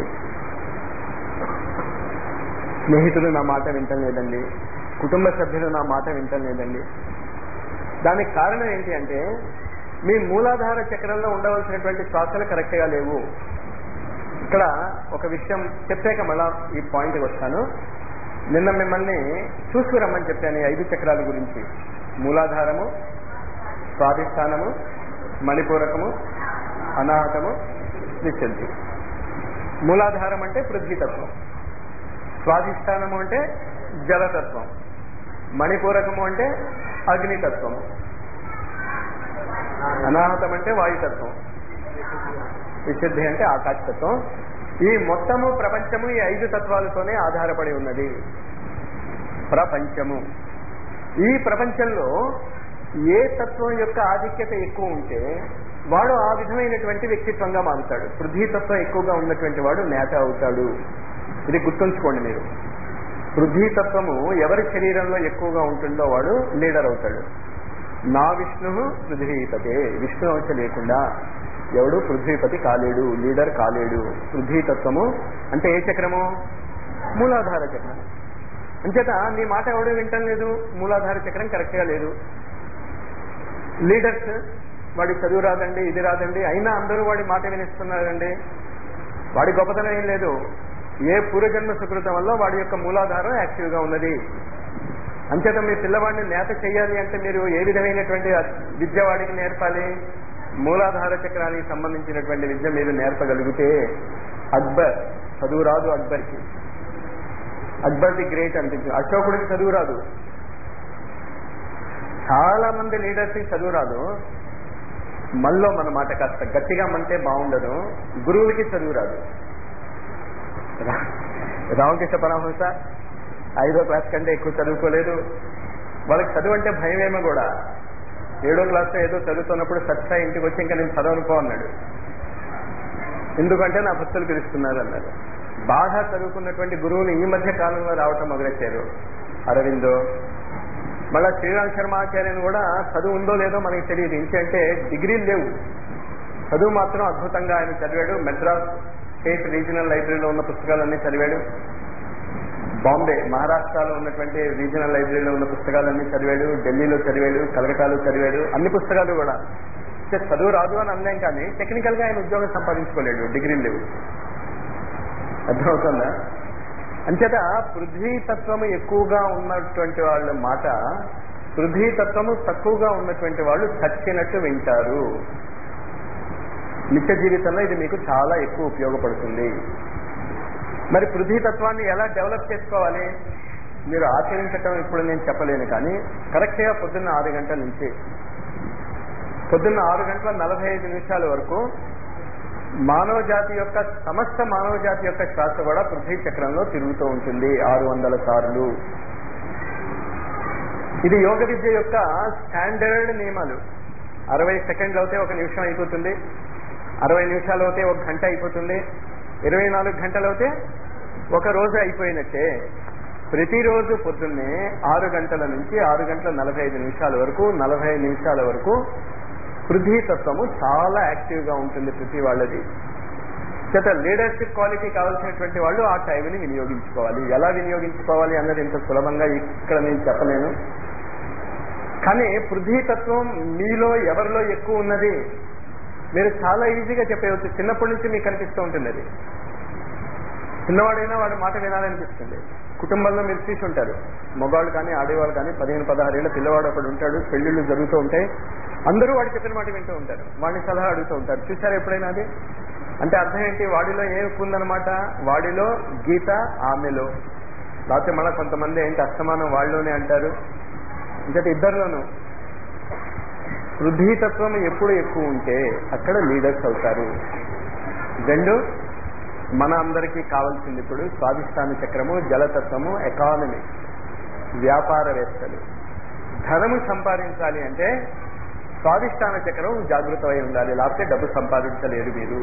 స్నేహితులు నా మాట వింటం లేదండి కుటుంబ సభ్యులు నా మాట వింటం లేదండి దానికి కారణం ఏంటి అంటే మీ మూలాధార చక్రంలో ఉండవలసినటువంటి శ్వాసలు కరెక్ట్గా లేవు ఇక్కడ ఒక విషయం చెప్పాక మళ్ళా ఈ పాయింట్కి వస్తాను నిన్న మిమ్మల్ని చూసుకురమ్మని చెప్పాను ఈ ఐదు చక్రాల గురించి మూలాధారము స్వాధిష్టానము మణిపూరకము అనాహతము విశుద్ధి మూలాధారం అంటే పృథ్వీతత్వం స్వాధిష్టానము అంటే జలతత్వం మణిపూరకము అంటే అగ్నితత్వము అనాహతం అంటే వాయుతత్వం విశుద్ధి అంటే ఆకాశతత్వం ఈ మొత్తము ప్రపంచము ఈ ఐదు తత్వాలతోనే ఆధారపడి ఉన్నది ప్రపంచము ఈ ప్రపంచంలో ఏ తత్వం యొక్క ఆధిక్యత ఎక్కువ ఉంటే వాడు ఆ విధమైనటువంటి వ్యక్తిత్వంగా మారుతాడు పృథ్వీతత్వం ఎక్కువగా ఉన్నటువంటి వాడు నేత అవుతాడు ఇది గుర్తుంచుకోండి మీరు పృథ్వీతత్వము ఎవరి శరీరంలో ఎక్కువగా ఉంటుందో వాడు లీడర్ అవుతాడు నా విష్ణు పృథ్వీపతే విష్ణు అంశ లేకుండా ఎవడు పృథ్వీపతి కాలేడు లీడర్ కాలేడు పృథ్వీతత్వము అంటే ఏ చక్రము మూలాధార చక్రం అంచేత నీ మాట ఎవడు వింటం లేదు మూలాధార చక్రం కరెక్ట్ గా లేదు లీడర్స్ వాడి చదువు రాదండి ఇది రాదండి అయినా అందరూ వాడి మాట వినిస్తున్నారండి వాడి గొప్పతనం ఏం లేదు ఏ పూర్వజన్మ సుకృతం వల్ల వాడి యొక్క మూలాధారం యాక్టివ్ గా ఉన్నది అంచేత మీ పిల్లవాడిని నేత చేయాలి అంటే మీరు ఏ విధమైనటువంటి విద్య వాడికి నేర్పాలి మూలాధార చక్రానికి సంబంధించినటువంటి విద్య మీరు నేర్పగలిగితే అక్బర్ చదువు రాదు అక్బర్కి అక్బర్ ది గ్రేట్ అనిపించింది అశోకుడికి చదువు రాదు చాలా మంది లీడర్స్ కి చదువు రాదు మనలో మన మాట కాస్త గట్టిగా మంటే బాగుండదు గురువులకి చదువు రాదు రామకృష్ణ పరమహంస ఐదో క్లాస్ కంటే ఎక్కువ చదువుకోలేదు వాళ్ళకి చదువు అంటే భయమేమో కూడా ఏడో క్లాస్లో ఏదో చదువుతున్నప్పుడు సత్సా ఇంటికి వచ్చి ఇంకా నేను చదవనుకో అన్నాడు ఎందుకంటే నా భక్తులు పిలుస్తున్నారు అన్నారు బాగా చదువుకున్నటువంటి గురువులు ఈ మధ్య కాలంలో రావటం మొదలెట్టారు అరవిందో మళ్ళా శ్రీరామ్ శర్మాచార్యని కూడా చదువు ఉందో లేదో మనకి తెలియదు ఇంకంటే డిగ్రీలు లేవు చదువు మాత్రం అద్భుతంగా ఆయన చదివాడు మెడ్రాస్ స్టేట్ రీజనల్ లైబ్రరీలో ఉన్న పుస్తకాలన్నీ చదివాడు బాంబే మహారాష్ట్రలో ఉన్నటువంటి రీజనల్ లైబ్రరీలో ఉన్న పుస్తకాలన్నీ చదివాడు ఢిల్లీలో చదివాడు కలకటాలో చదివాడు అన్ని పుస్తకాలు కూడా అంటే చదువు రాదు అని అన్నాం కానీ టెక్నికల్ గా ఆయన ఉద్యోగం సంపాదించుకోలేడు డిగ్రీలు లేవు అర్థమవుతుందా అంచేత పృథ్వీతత్వము ఎక్కువగా ఉన్నటువంటి వాళ్ళ మాట పృథ్వీతత్వము తక్కువగా ఉన్నటువంటి వాళ్ళు చచ్చినట్టు వింటారు నిత్య జీవితంలో ఇది మీకు చాలా ఎక్కువ ఉపయోగపడుతుంది మరి పృథ్వీతత్వాన్ని ఎలా డెవలప్ చేసుకోవాలి మీరు ఆచరించటం ఇప్పుడు నేను చెప్పలేను కానీ కరెక్ట్గా పొద్దున్న ఆరు గంటల నుంచి పొద్దున్న ఆరు గంటల నలభై ఐదు నిమిషాల వరకు మానవ జాతి యొక్క సమస్త మానవ జాతి యొక్క శ్వాస కూడా పృథ్వీ చక్రంలో తిరుగుతూ ఉంటుంది ఆరు వందల సార్లు ఇది యోగ విద్య యొక్క స్టాండర్డ్ నియమాలు అరవై సెకండ్లు అవుతే ఒక నిమిషం అయిపోతుంది అరవై నిమిషాలు అవుతే ఒక గంట అయిపోతుంది ఇరవై నాలుగు గంటలు అవుతే ఒక రోజు అయిపోయినట్టే ప్రతిరోజు పొద్దున్నే ఆరు గంటల నుంచి ఆరు గంటల నలభై ఐదు నిమిషాల వరకు నలభై నిమిషాల వరకు పృథ్వీతత్వము చాలా యాక్టివ్ గా ఉంటుంది ప్రతి వాళ్ళది చేత లీడర్షిప్ క్వాలిటీ కావాల్సినటువంటి వాళ్ళు ఆ టైంని వినియోగించుకోవాలి ఎలా వినియోగించుకోవాలి అన్నది ఇంత సులభంగా ఇక్కడ నేను చెప్పలేను కానీ పృథ్వీతత్వం మీలో ఎవరిలో ఎక్కువ ఉన్నది మీరు చాలా ఈజీగా చెప్పవచ్చు చిన్నప్పటి నుంచి మీకు కనిపిస్తూ ఉంటుంది అది చిన్నవాడైనా వాడి మాట వినాలనిపిస్తుంది కుటుంబంలో మీరు చూసి ఉంటారు మగవాళ్ళు కానీ ఆడేవాళ్ళు కానీ పదిహేను పదహారేళ్ల పిల్లవాడు ఒకడు ఉంటాడు పెళ్లిళ్ళు జరుగుతూ ఉంటాయి అందరూ వాడు చెప్పిన మాట వింటూ ఉంటారు వాడిని సలహా అడుగుతూ ఉంటారు చూసారా ఎప్పుడైనా అది అంటే అర్థం ఏంటి వాడిలో ఏం ఎక్కువ ఉందన్నమాట వాడిలో గీత ఆమెలో లేకపోతే మళ్ళీ కొంతమంది ఏంటి అస్తమానం వాళ్ళలోనే అంటారు ఇంకటి ఇద్దరిలోనూ పృథ్వీతత్వం ఎప్పుడు ఎక్కువ ఉంటే అక్కడ లీడర్స్ అవుతారు రెండు మన అందరికీ కావాల్సింది ఇప్పుడు స్వాధిష్టాన చక్రము జలతత్వము ఎకానమీ వ్యాపారవేత్తలు ధనము సంపాదించాలి అంటే స్వాధిష్టాన చక్రం జాగృతమై ఉండాలి లేకపోతే డబ్బు సంపాదించలేరు మీరు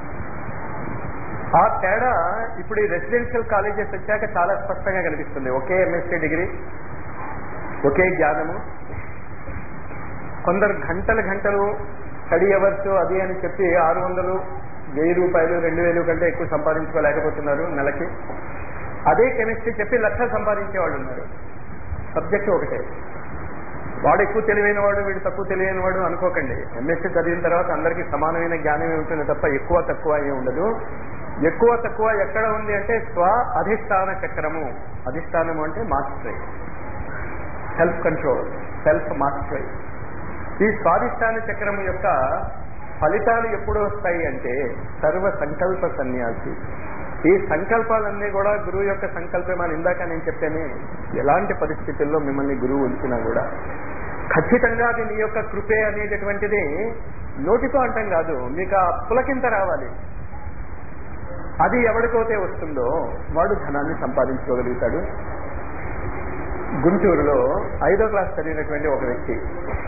ఆ తేడా ఇప్పుడు ఈ రెసిడెన్షియల్ కాలేజెస్ వచ్చాక చాలా స్పష్టంగా కనిపిస్తుంది ఒకే ఎంఎస్సీ డిగ్రీ ఒకే జ్ఞానము కొందరు గంటలు గంటలు స్టడీ అవర్స్ అది అని చెప్పి ఆరు వందలు వెయ్యి రూపాయలు రెండు వేలు కంటే ఎక్కువ సంపాదించుకోలేకపోతున్నారు నెలకి అదే కెమిస్ట్రీ చెప్పి లక్ష సంపాదించే వాళ్ళు ఉన్నారు సబ్జెక్ట్ ఒకటే వాడు ఎక్కువ తెలివైన వాడు వీడు తక్కువ తెలియని వాడు అనుకోకండి ఎంఎస్సీ చదివిన తర్వాత అందరికీ సమానమైన జ్ఞానమే ఉంటుంది తప్ప ఎక్కువ తక్కువ ఏ ఉండదు ఎక్కువ తక్కువ ఎక్కడ ఉంది అంటే స్వ అధిష్టాన చక్రము అధిష్టానము అంటే mastery self control self mastery ఈ స్వాధిష్టాన చక్రం యొక్క ఫలితాలు ఎప్పుడు వస్తాయి అంటే సర్వ సంకల్ప సన్యాసి ఈ సంకల్పాలన్నీ కూడా గురువు యొక్క సంకల్పం అని ఇందాక నేను చెప్పాను ఎలాంటి పరిస్థితుల్లో మిమ్మల్ని గురువు ఉంచినా కూడా ఖచ్చితంగా అది నీ యొక్క కృపే అనేటటువంటిది నోటితో అంటాం కాదు మీకు ఆ పులకింత రావాలి అది ఎవరికైతే వస్తుందో వాడు ధనాన్ని సంపాదించుకోగలుగుతాడు గుంటూరులో ఐదో క్లాస్ చదివినటువంటి ఒక వ్యక్తి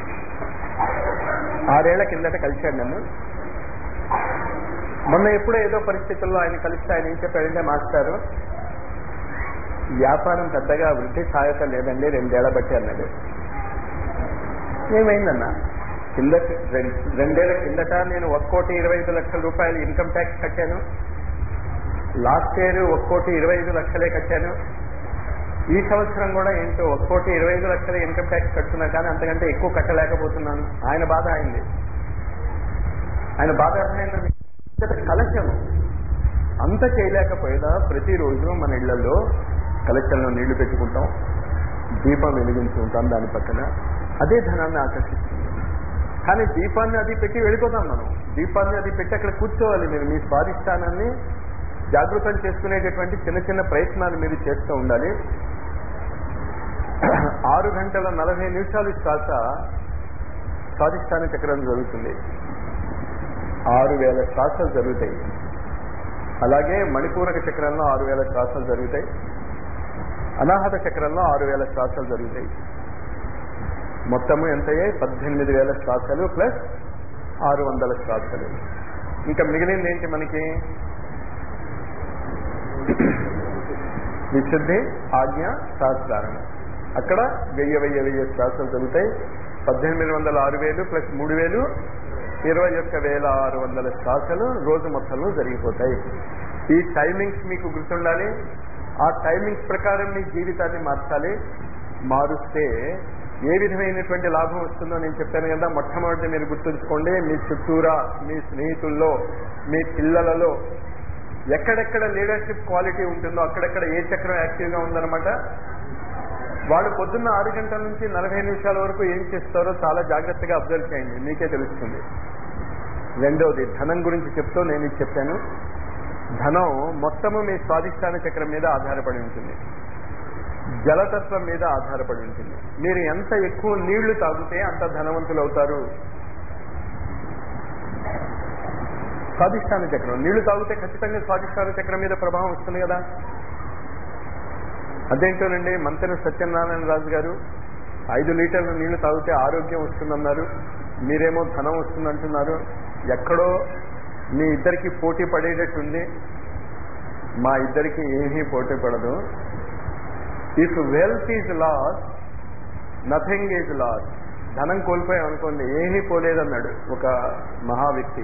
ఆరేళ్ల కిందట కలిశాడు నన్ను మొన్న ఎప్పుడో ఏదో పరిస్థితుల్లో ఆయన కలిస్తే ఆయన ఏం చెప్పాడంటే మాస్టారు వ్యాపారం పెద్దగా వృద్ధి సాయత లేదండి రెండేళ్ల బట్టి అన్నాడు ఏమైందన్నా కింద రెండేళ్ల కిందట నేను ఒక కోటి ఇరవై ఐదు లక్షల రూపాయలు ఇన్కమ్ ట్యాక్స్ కట్టాను లాస్ట్ ఇయర్ ఒక కోటి ఇరవై ఐదు లక్షలే కట్టాను ఈ సంవత్సరం కూడా ఏంటో ఒక కోటి ఇరవై ఐదు లక్షల ఇన్కమ్ ట్యాక్స్ కట్టున్నా కానీ అంతకంటే ఎక్కువ కట్టలేకపోతున్నాను ఆయన బాధ అయింది ఆయన బాధ అర్థమైంది కలశము అంత చేయలేకపోయినా ప్రతిరోజు మన ఇళ్లలో కలశంలో నీళ్లు పెట్టుకుంటాం దీపం వెలిగించుకుంటాం దాని పక్కన అదే ధనాన్ని ఆకర్షిస్తుంది కానీ దీపాన్ని అది పెట్టి వెళ్ళిపోతాం మనం దీపాన్ని అది పెట్టి అక్కడ కూర్చోవాలి మీరు మీ స్వాధిష్టానాన్ని జాగృతం చేసుకునేటటువంటి చిన్న చిన్న ప్రయత్నాలు మీరు చేస్తూ ఉండాలి ఆరు గంటల నలభై నిమిషాలు శ్వాస స్వాధిష్టాన చక్రం జరుగుతుంది ఆరు వేల శ్వాసలు జరుగుతాయి అలాగే మణిపూరక చక్రంలో ఆరు వేల శ్వాసలు జరుగుతాయి అనాహత చక్రంలో ఆరు వేల శ్వాసలు జరుగుతాయి మొత్తము ఎంతయ్యాయి పద్దెనిమిది వేల శ్వాసలు ప్లస్ ఆరు వందల శ్వాసలు ఇంకా మిగిలింది ఏంటి మనకి విశుద్ధి ఆజ్ఞ సహస్రారం అక్కడ వెయ్యి వెయ్యి వెయ్యి శ్వాసలు జరుగుతాయి పద్దెనిమిది వందల ఆరు వేలు ప్లస్ మూడు వేలు ఇరవై ఒక్క వేల ఆరు వందల శ్వాసలు రోజు మొత్తంలో జరిగిపోతాయి ఈ టైమింగ్స్ మీకు గుర్తుండాలి ఆ టైమింగ్స్ ప్రకారం మీ జీవితాన్ని మార్చాలి మారుస్తే ఏ విధమైనటువంటి లాభం వస్తుందో నేను చెప్పాను కదా మొట్టమొదటి మీరు గుర్తుంచుకోండి మీ చుట్టూరా మీ స్నేహితుల్లో మీ పిల్లలలో ఎక్కడెక్కడ లీడర్షిప్ క్వాలిటీ ఉంటుందో అక్కడెక్కడ ఏ చక్రం యాక్టివ్గా ఉందన్నమాట వాళ్ళు పొద్దున్న ఆరు గంటల నుంచి నలభై నిమిషాల వరకు ఏం చేస్తారో చాలా జాగ్రత్తగా అబ్జర్వ్ చేయండి మీకే తెలుస్తుంది రెండవది ధనం గురించి చెప్తూ నేను ఇది చెప్పాను ధనం మొత్తము మీ స్వాధిష్టాన చక్రం మీద ఆధారపడి ఉంటుంది జలతత్వం మీద ఆధారపడి ఉంటుంది మీరు ఎంత ఎక్కువ నీళ్లు తాగితే అంత ధనవంతులు అవుతారు స్వాధిష్టాన చక్రం నీళ్లు తాగితే ఖచ్చితంగా స్వాధిష్టాన చక్రం మీద ప్రభావం వస్తుంది కదా అదేంటోనండి మంత్రి సత్యనారాయణ రాజు గారు ఐదు లీటర్ల నీళ్లు తాగితే ఆరోగ్యం వస్తుందన్నారు మీరేమో ధనం వస్తుందంటున్నారు ఎక్కడో మీ ఇద్దరికి పోటీ పడేటట్టుంది మా ఇద్దరికి ఏమీ పోటీ పడదు if wealth is lost nothing is lost ధనం కోల్పోయాం అనుకోండి ఏమీ పోలేదన్నాడు ఒక మహా వ్యక్తి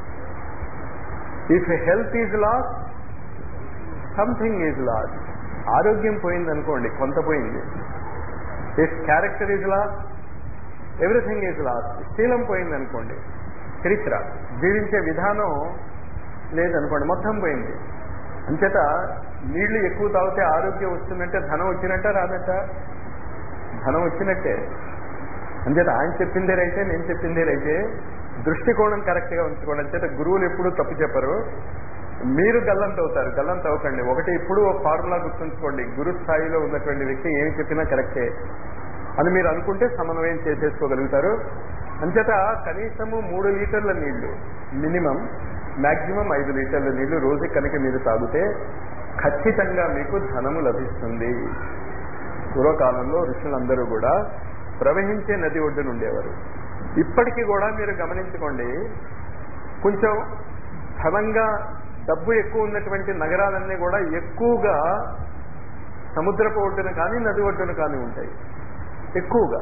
if health is lost something is lost ఆరోగ్యం పోయింది అనుకోండి కొంత పోయింది if character is lost everything is lost శీలం పోయింది అనుకోండి చరిత్ర జీవించే విధానం లేదనుకోండి మొత్తం పోయింది అంచేత నీళ్లు ఎక్కువ తాగితే ఆరోగ్యం వస్తుందంటే ధనం వచ్చినట్ట రాదట ధనం వచ్చినట్టే అంచేత ఆయన చెప్పిందే రైతే నేను చెప్పిందే రైతే దృష్టికోణం కరెక్ట్గా ఉంచుకోండి అంచేత గురువులు ఎప్పుడూ తప్పు చెప్పరు మీరు గల్లంత అవుతారు గల్లంత అవ్వకండి ఒకటి ఇప్పుడు ఒక ఫార్ములా గుర్తుంచుకోండి గురు స్థాయిలో ఉన్నటువంటి వ్యక్తి ఏమి చెప్పినా కరెక్టే అని మీరు అనుకుంటే సమన్వయం చేసేసుకోగలుగుతారు అంచేత కనీసము మూడు లీటర్ల నీళ్లు మినిమం మాక్సిమం ఐదు లీటర్ల నీళ్లు రోజు కనుక మీరు తాగితే ఖచ్చితంగా మీకు ధనము లభిస్తుంది పూర్వకాలంలో ఋషులందరూ కూడా ప్రవహించే నది ఒడ్డున ఉండేవారు ఇప్పటికీ కూడా మీరు గమనించుకోండి కొంచెం ధనంగా డబ్బు ఎక్కువ ఉన్నటువంటి నగరాలన్నీ కూడా ఎక్కువగా సముద్రపు ఒడ్డున కానీ నది ఒడ్డున కానీ ఉంటాయి ఎక్కువగా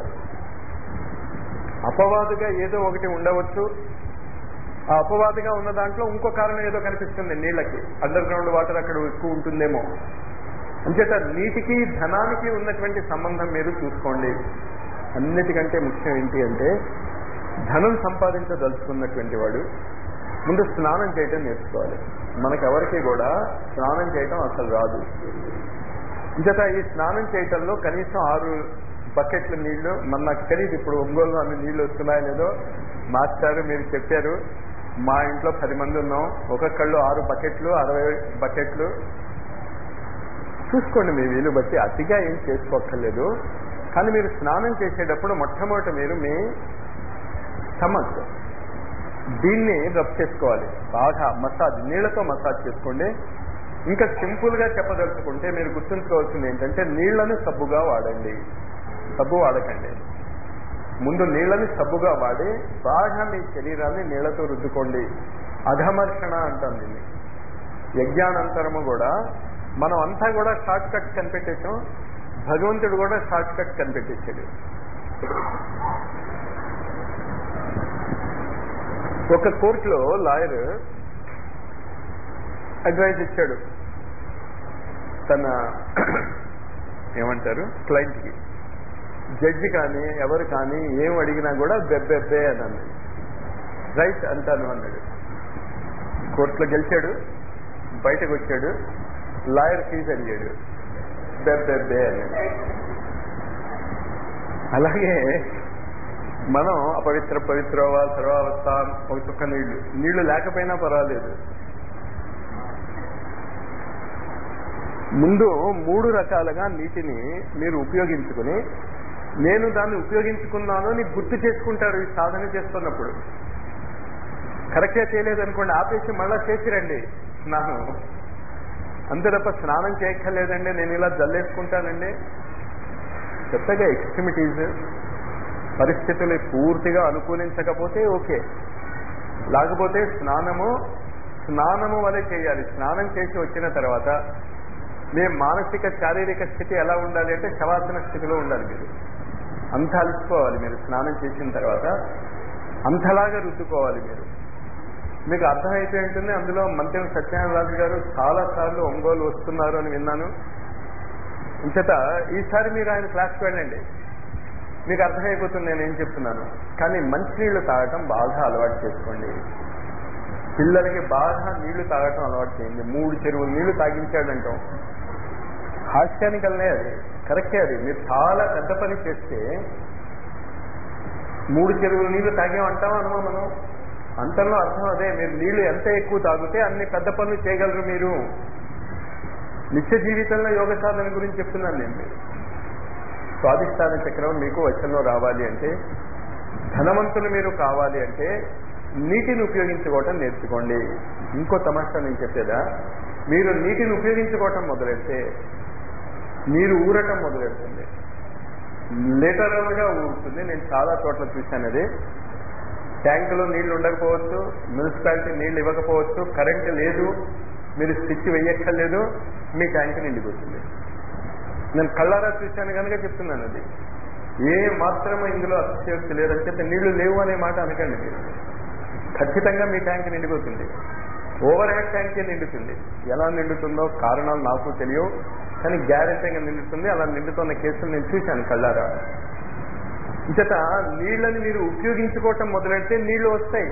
అపవాదుగా ఏదో ఒకటి ఉండవచ్చు ఆ అపవాదుగా ఉన్న దాంట్లో ఇంకో కారణం ఏదో కనిపిస్తుంది నీళ్ళకి అండర్ గ్రౌండ్ వాటర్ అక్కడ ఎక్కువ ఉంటుందేమో అంచేత నీటికి ధనానికి ఉన్నటువంటి సంబంధం మీరు చూసుకోండి అన్నిటికంటే ముఖ్యం ఏంటి అంటే ధనం సంపాదించదలుచుకున్నటువంటి వాడు ముందు స్నానం చేయటం నేర్చుకోవాలి మనకెవరికి కూడా స్నానం చేయటం అసలు రాదు ఇంచేత ఈ స్నానం చేయటంలో కనీసం ఆరు బకెట్ల నీళ్లు మన నాకు తెలియదు ఇప్పుడు ఒంగోలు అన్ని నీళ్లు వస్తున్నాయో లేదో మాస్టారు మీరు చెప్పారు మా ఇంట్లో పది మంది ఉన్నాం ఒక్కొక్కళ్ళు ఆరు బకెట్లు అరవై బకెట్లు చూసుకోండి మీ వీలు బట్టి అతిగా ఏం చేసుకోక్కర్లేదు కానీ మీరు స్నానం చేసేటప్పుడు మొట్టమొదట మీరు మీ స్టమక్ దీన్ని రబ్ చేసుకోవాలి బాగా మసాజ్ నీళ్లతో మసాజ్ చేసుకోండి ఇంకా సింపుల్ గా చెప్పదలుచుకుంటే మీరు గుర్తుంచుకోవాల్సింది ఏంటంటే నీళ్లను సబ్బుగా వాడండి సబ్బు వాడకండి ముందు నీళ్ళని సబ్బుగా వాడి బాగా మీ శరీరాన్ని నీళ్లతో రుద్దుకోండి అఘమర్షణ అంటాం దీన్ని యజ్ఞానంతరము కూడా మనం అంతా కూడా షార్ట్ కట్ కనిపెట్టేశాం భగవంతుడు కూడా షార్ట్ కట్ కనిపెట్టేశాడు ఒక కోర్టులో లాయర్ అడ్వైజ్ ఇచ్చాడు తన ఏమంటారు క్లయింట్కి జడ్జి కానీ ఎవరు కానీ ఏం అడిగినా కూడా బెబ్బెబ్బే అని అన్నాడు రైట్ అంటాను అన్నాడు కోర్టులో గెలిచాడు బయటకు వచ్చాడు లాయర్ ఫీజు అడిగాడు బెబ్బెబ్బే అన్నాడు అలాగే మనం అపవిత్ర పవిత్రవా సర్వావస్థ ఒక చుక్క నీళ్లు నీళ్లు లేకపోయినా పర్వాలేదు ముందు మూడు రకాలుగా నీటిని మీరు ఉపయోగించుకుని నేను దాన్ని ఉపయోగించుకున్నాను అని గుర్తు చేసుకుంటారు ఈ సాధన చేస్తున్నప్పుడు కరెక్ట్గా చేయలేదనుకోండి ఆపేసి మళ్ళా చేసిరండి స్నానం అంతే తప్ప స్నానం చేయక్కర్లేదండి నేను ఇలా జల్లేసుకుంటానండి కొత్తగా ఎక్స్ట్రిమిటీస్ పరిస్థితులు పూర్తిగా అనుకూలించకపోతే ఓకే లేకపోతే స్నానము స్నానము వలె చేయాలి స్నానం చేసి వచ్చిన తర్వాత మీ మానసిక శారీరక స్థితి ఎలా ఉండాలి అంటే శవాసన స్థితిలో ఉండాలి మీరు అంత అలసిపోవాలి మీరు స్నానం చేసిన తర్వాత అంతలాగా రుద్దుకోవాలి మీరు మీకు అర్థమైపోయి ఉంటుంది అందులో మంత్రి సత్యనారాయణ గారు చాలా సార్లు ఒంగోలు వస్తున్నారు అని విన్నాను ఇంచేత ఈసారి మీరు ఆయన క్లాస్కి వెళ్ళండి మీకు అర్థమైపోతుంది నేను ఏం చెప్తున్నాను కానీ మంచినీళ్లు తాగటం బాగా అలవాటు చేసుకోండి పిల్లలకి బాగా నీళ్లు తాగటం అలవాటు చేయండి మూడు చెరువులు నీళ్లు తాగించాడంటాం హాస్యానికల్నే అది కరెక్టే అది మీరు చాలా పెద్ద పని చేస్తే మూడు చెరువులు నీళ్లు తాగేమంటాం అనమా మనం అంతలో అర్థం అదే మీరు నీళ్లు ఎంత ఎక్కువ తాగితే అన్ని పెద్ద పనులు చేయగలరు మీరు నిత్య జీవితంలో యోగ సాధన గురించి చెప్తున్నాను నేను మీరు స్వాధిష్టాన చక్రం మీకు వచనంలో రావాలి అంటే ధనవంతులు మీరు కావాలి అంటే నీటిని ఉపయోగించుకోవటం నేర్చుకోండి ఇంకో తమాషా నేను చెప్పేదా మీరు నీటిని ఉపయోగించుకోవటం మొదలెడితే నీరు ఊరటం మొదలెడుతుంది లిటరల్ గా ఊరుతుంది నేను చాలా చోట్ల చూశాను అది ట్యాంకులో నీళ్లు ఉండకపోవచ్చు మున్సిపాలిటీ నీళ్లు ఇవ్వకపోవచ్చు కరెంటు లేదు మీరు స్విచ్ వేయక్కర్లేదు మీ ట్యాంక్ నిండిపోతుంది నేను కళ్ళారా చూశాను కనుక చెప్తున్నాను అది ఏ మాత్రమూ ఇందులో అతిశయోక్తి లేదని చెప్పి నీళ్లు లేవు అనే మాట అనకండి మీరు ఖచ్చితంగా మీ ట్యాంక్ నిండిపోతుంది ఓవర్ హెడ్ ట్యాంకే నిండుతుంది ఎలా నిండుతుందో కారణాలు నాకు తెలియవు కానీ గ్యారెంటీగా నిండుతుంది అలా నిండుతున్న కేసులు నేను చూశాను కళ్ళారా ఇంతట నీళ్ళని మీరు ఉపయోగించుకోవటం మొదలెడితే నీళ్లు వస్తాయి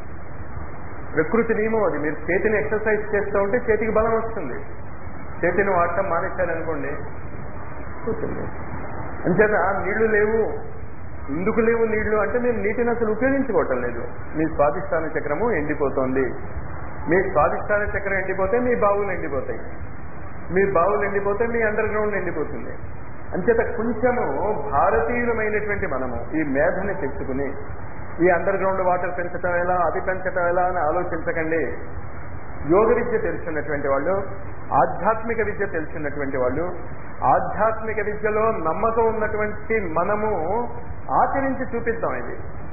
ప్రకృతి నియమం అది మీరు చేతిని ఎక్సర్సైజ్ చేస్తూ ఉంటే చేతికి బలం వస్తుంది చేతిని వాడటం మానేశారనుకోండి కూర్చుంది అంచేత నీళ్లు లేవు ఎందుకు లేవు నీళ్లు అంటే మీరు నీటిని అసలు ఉపయోగించుకోవటం లేదు మీ స్వాధిష్టాన చక్రము ఎండిపోతోంది మీ స్వాధిష్టాన చక్రం ఎండిపోతే మీ బావులు ఎండిపోతాయి మీ బావులు ఎండిపోతే మీ అండర్ గ్రౌండ్ ఎండిపోతుంది అంచేత కొంచెము భారతీయులమైనటువంటి మనము ఈ మేధని తెచ్చుకుని ఈ అండర్ గ్రౌండ్ వాటర్ పెంచటం ఎలా అది పెంచటం ఎలా అని ఆలోచించకండి యోగ విద్య తెలుసున్నటువంటి వాళ్ళు ఆధ్యాత్మిక విద్య తెలుసున్నటువంటి వాళ్ళు ఆధ్యాత్మిక విద్యలో నమ్మకం ఉన్నటువంటి మనము ఆచరించి చూపిద్దాం ఇది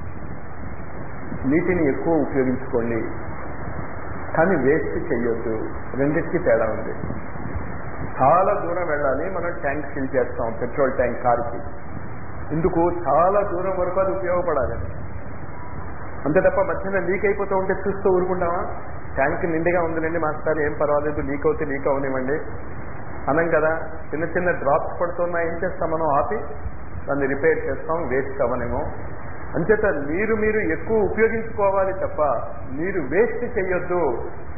నీటిని ఎక్కువ ఉపయోగించుకోండి కానీ వేస్ట్ చెయ్యొద్దు రెండింటికి తేడా ఉంది చాలా దూరం వెళ్ళాలి మనం ట్యాంక్ ఫిల్ చేస్తాం పెట్రోల్ ట్యాంక్ కార్కి ఇందుకు చాలా దూరం వరకు అది ఉపయోగపడాలి అంతే తప్ప మధ్యన లీక్ అయిపోతూ ఉంటే చూస్తూ ఊరుకుంటామా ట్యాంక్ నిండుగా ఉందిలేండి మాస్టర్ ఏం పర్వాలేదు లీక్ అవుతే లీక్ అవనివ్వండి అనం కదా చిన్న చిన్న డ్రాప్స్ పడుతున్నా ఏం చేస్తాం మనం ఆపి దాన్ని రిపేర్ చేస్తాం వేస్ట్ అవనేమో అంచేత నీరు మీరు ఎక్కువ ఉపయోగించుకోవాలి తప్ప నీరు వేస్ట్ చెయ్యొద్దు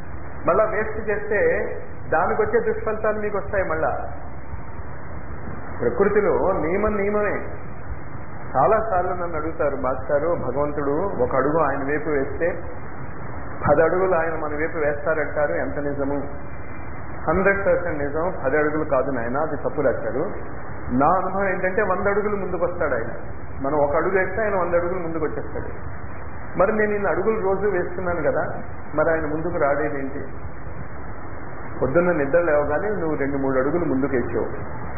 మళ్ళా వేస్ట్ చేస్తే దానికి వచ్చే దుష్ఫలితాలు మీకు వస్తాయి మళ్ళా ప్రకృతిలో నియమం నియమమే చాలా సార్లు నన్ను అడుగుతారు మాస్టారు భగవంతుడు ఒక అడుగు ఆయన వైపు వేస్తే పది అడుగులు ఆయన మన వైపు వేస్తారంటారు ఎంత నిజము హండ్రెడ్ పర్సెంట్ నిజం పది అడుగులు కాదు నాయన అది తప్పు రాశారు నా అనుభవం ఏంటంటే వంద అడుగులు ముందుకు వస్తాడు ఆయన మనం ఒక అడుగు వేస్తే ఆయన వంద అడుగులు ముందుకు వచ్చేస్తాడు మరి నేను ఇన్ని అడుగులు రోజు వేస్తున్నాను కదా మరి ఆయన ముందుకు రాడేదేంటి పొద్దున్న నిద్ర లేవగానే నువ్వు రెండు మూడు అడుగులు ముందుకు వేసావు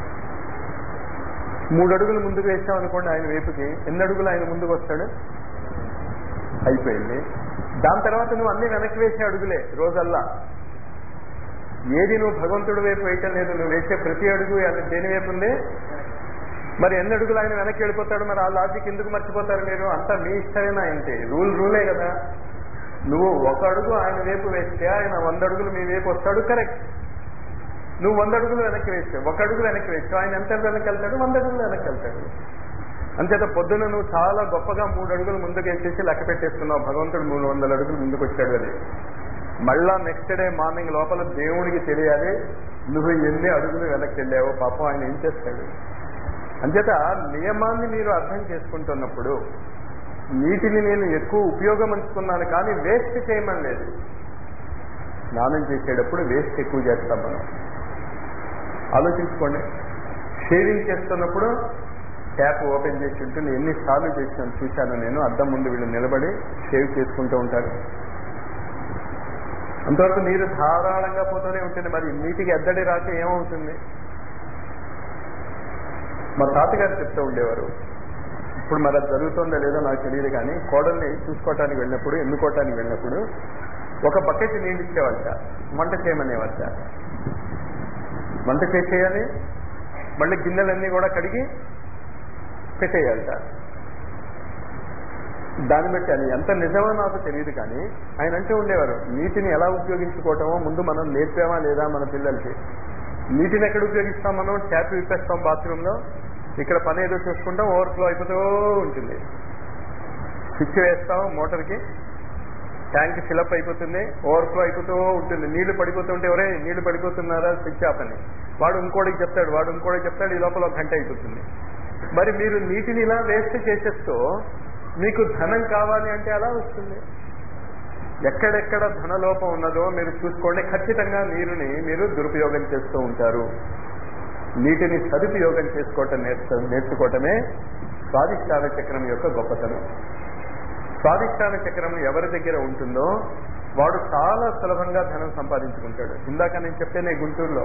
మూడు అడుగులు ముందుకు వేసావు అనుకోండి ఆయన వైపుకి ఎన్ని అడుగులు ఆయన ముందుకు వస్తాడు అయిపోయింది దాని తర్వాత నువ్వు అన్ని వెనక్కి వేసే అడుగులే రోజల్లా ఏది నువ్వు భగవంతుడి వైపు వేయటం లేదు నువ్వు వేసే ప్రతి అడుగు అది దేని వైపు ఉంది మరి ఎన్ని అడుగులు ఆయన వెనక్కి వెళ్ళిపోతాడు మరి ఆ లాజిక్ ఎందుకు మర్చిపోతారు మీరు అంతా మీ ఇష్టమేనా ఏంటి రూల్ రూలే కదా నువ్వు ఒక అడుగు ఆయన వైపు వేస్తే ఆయన వంద అడుగులు మీ వైపు వస్తాడు కరెక్ట్ నువ్వు వంద అడుగులు వెనక్కి వేస్తావు ఒక అడుగు వెనక్కి వేస్తావు ఆయన ఎంత వెనక్కి వెళ్తాడు వంద అడుగులు వెనక్కి వెళ్తాడు అంచేత పొద్దున్న నువ్వు చాలా గొప్పగా మూడు అడుగులు ముందుకు వేసేసి లెక్క పెట్టేస్తున్నావు భగవంతుడు మూడు వందల అడుగులు ముందుకు వచ్చాడు అని మళ్ళా నెక్స్ట్ డే మార్నింగ్ లోపల దేవుడికి తెలియాలి నువ్వు ఎన్ని అడుగులు వెనక్కి వెళ్ళావో పాపం ఆయన ఏం చేస్తాడు అంచేత నియమాన్ని మీరు అర్థం చేసుకుంటున్నప్పుడు నీటిని నేను ఎక్కువ ఉపయోగమంచుకున్నాను కానీ వేస్ట్ చేయమని లేదు స్నానం చేసేటప్పుడు వేస్ట్ ఎక్కువ చేస్తాం మనం ఆలోచించుకోండి షేవింగ్ చేస్తున్నప్పుడు ట్యాప్ ఓపెన్ చేసి ఉంటుంది ఎన్నిసార్లు చేసాను చూశాను నేను అద్దం ముందు వీళ్ళు నిలబడి షేవ్ చేసుకుంటూ ఉంటారు అంతవరకు నీరు ధారాళంగా పోతూనే ఉంటుంది మరి నీటికి ఎద్దడి రాక ఏమవుతుంది మా తాతగారు చెప్తూ ఉండేవారు ఇప్పుడు మరి అది జరుగుతుందో లేదో నాకు తెలియదు కానీ కోడల్ని చూసుకోవటానికి వెళ్ళినప్పుడు ఎన్నుకోవటానికి వెళ్ళినప్పుడు ఒక బకెట్ నీళ్ళు ఇచ్చేవాళ్ళ వంట చేయమనేవాళ్ళ వంట చేసేయాలి మళ్ళీ గిన్నెలన్నీ కూడా కడిగి పెట్టేయాలట దాన్ని బట్టి అది ఎంత నిజమో నాకు తెలియదు కానీ ఆయన అంటూ ఉండేవారు నీటిని ఎలా ఉపయోగించుకోవటమో ముందు మనం నేర్పామా లేదా మన పిల్లలకి నీటిని ఎక్కడ ఉపయోగిస్తాం మనం ట్యాప్ విప్పేస్తాం బాత్రూంలో ఇక్కడ పని ఏదో చూసుకుంటాం ఓవర్ఫ్లో అయిపోతూ ఉంటుంది స్విచ్ వేస్తాం మోటార్కి ట్యాంక్ ఫిలప్ అయిపోతుంది ఓవర్ఫ్లో అయిపోతూ ఉంటుంది నీళ్లు పడిపోతుంటే ఎవరే నీళ్లు పడిపోతున్నారా స్విచ్ ఆఫ్ అని వాడు ఇంకోటికి చెప్తాడు వాడు ఇంకోటికి చెప్తాడు ఈ లోపల ఒక గంట అయిపోతుంది మరి మీరు నీటిని ఇలా వేస్ట్ చేసేస్తూ మీకు ధనం కావాలి అంటే ఎలా వస్తుంది ఎక్కడెక్కడ ధనలోపం ఉన్నదో మీరు చూసుకోండి ఖచ్చితంగా నీరుని మీరు దురుపయోగం చేస్తూ ఉంటారు నీటిని సదుపయోగం చేసుకోవటం నేర్చు నేర్చుకోవటమే స్వాధిష్టాన చక్రం యొక్క గొప్పతనం స్వాధిష్టాన చక్రం ఎవరి దగ్గర ఉంటుందో వాడు చాలా సులభంగా ధనం సంపాదించుకుంటాడు ఇందాక నేను చెప్పేనే గుంటూరులో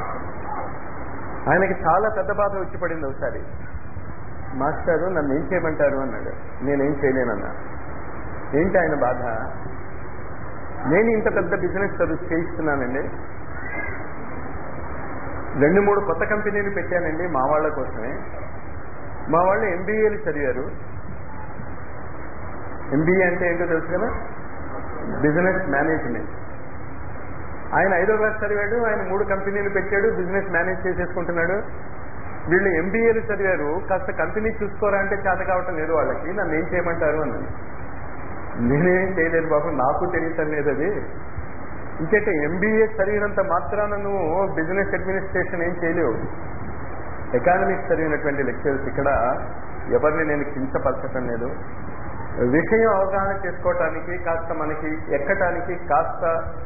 ఆయనకి చాలా పెద్ద బాధ వచ్చి పడింది ఒకసారి మాస్టారు నన్ను ఏం చేయమంటారు అన్నాడు నేనేం చేయలేనన్నా ఏంటి ఆయన బాధ నేను ఇంత పెద్ద బిజినెస్ చదువు చేయిస్తున్నానండి రెండు మూడు కొత్త కంపెనీలు పెట్టానండి మా వాళ్ళ కోసమే మా వాళ్ళు ఎంబీఏలు చదివారు ఎంబీఏ అంటే ఏంటో తెలుసు కదా బిజినెస్ మేనేజ్మెంట్ ఆయన ఐదో క్లాస్ చదివాడు ఆయన మూడు కంపెనీలు పెట్టాడు బిజినెస్ మేనేజ్ చేసేసుకుంటున్నాడు వీళ్ళు ఎంబీఏలు చదివారు కాస్త కంపెనీ చూసుకోరా అంటే చేత కావటం లేదు వాళ్ళకి నన్ను ఏం చేయమంటారు అన్నాను నేనేం చేయలేదు బాబు నాకు తెలియటం లేదు అది ఇంకైతే ఎంబీఏ చదివినంత మాత్రాన నువ్వు బిజినెస్ అడ్మినిస్ట్రేషన్ ఏం చేయలేవు ఎకానమిక్స్ చదివినటువంటి లెక్చర్స్ ఇక్కడ ఎవరిని నేను కించపరచటం లేదు విషయం అవగాహన చేసుకోవటానికి కాస్త మనకి ఎక్కటానికి కాస్త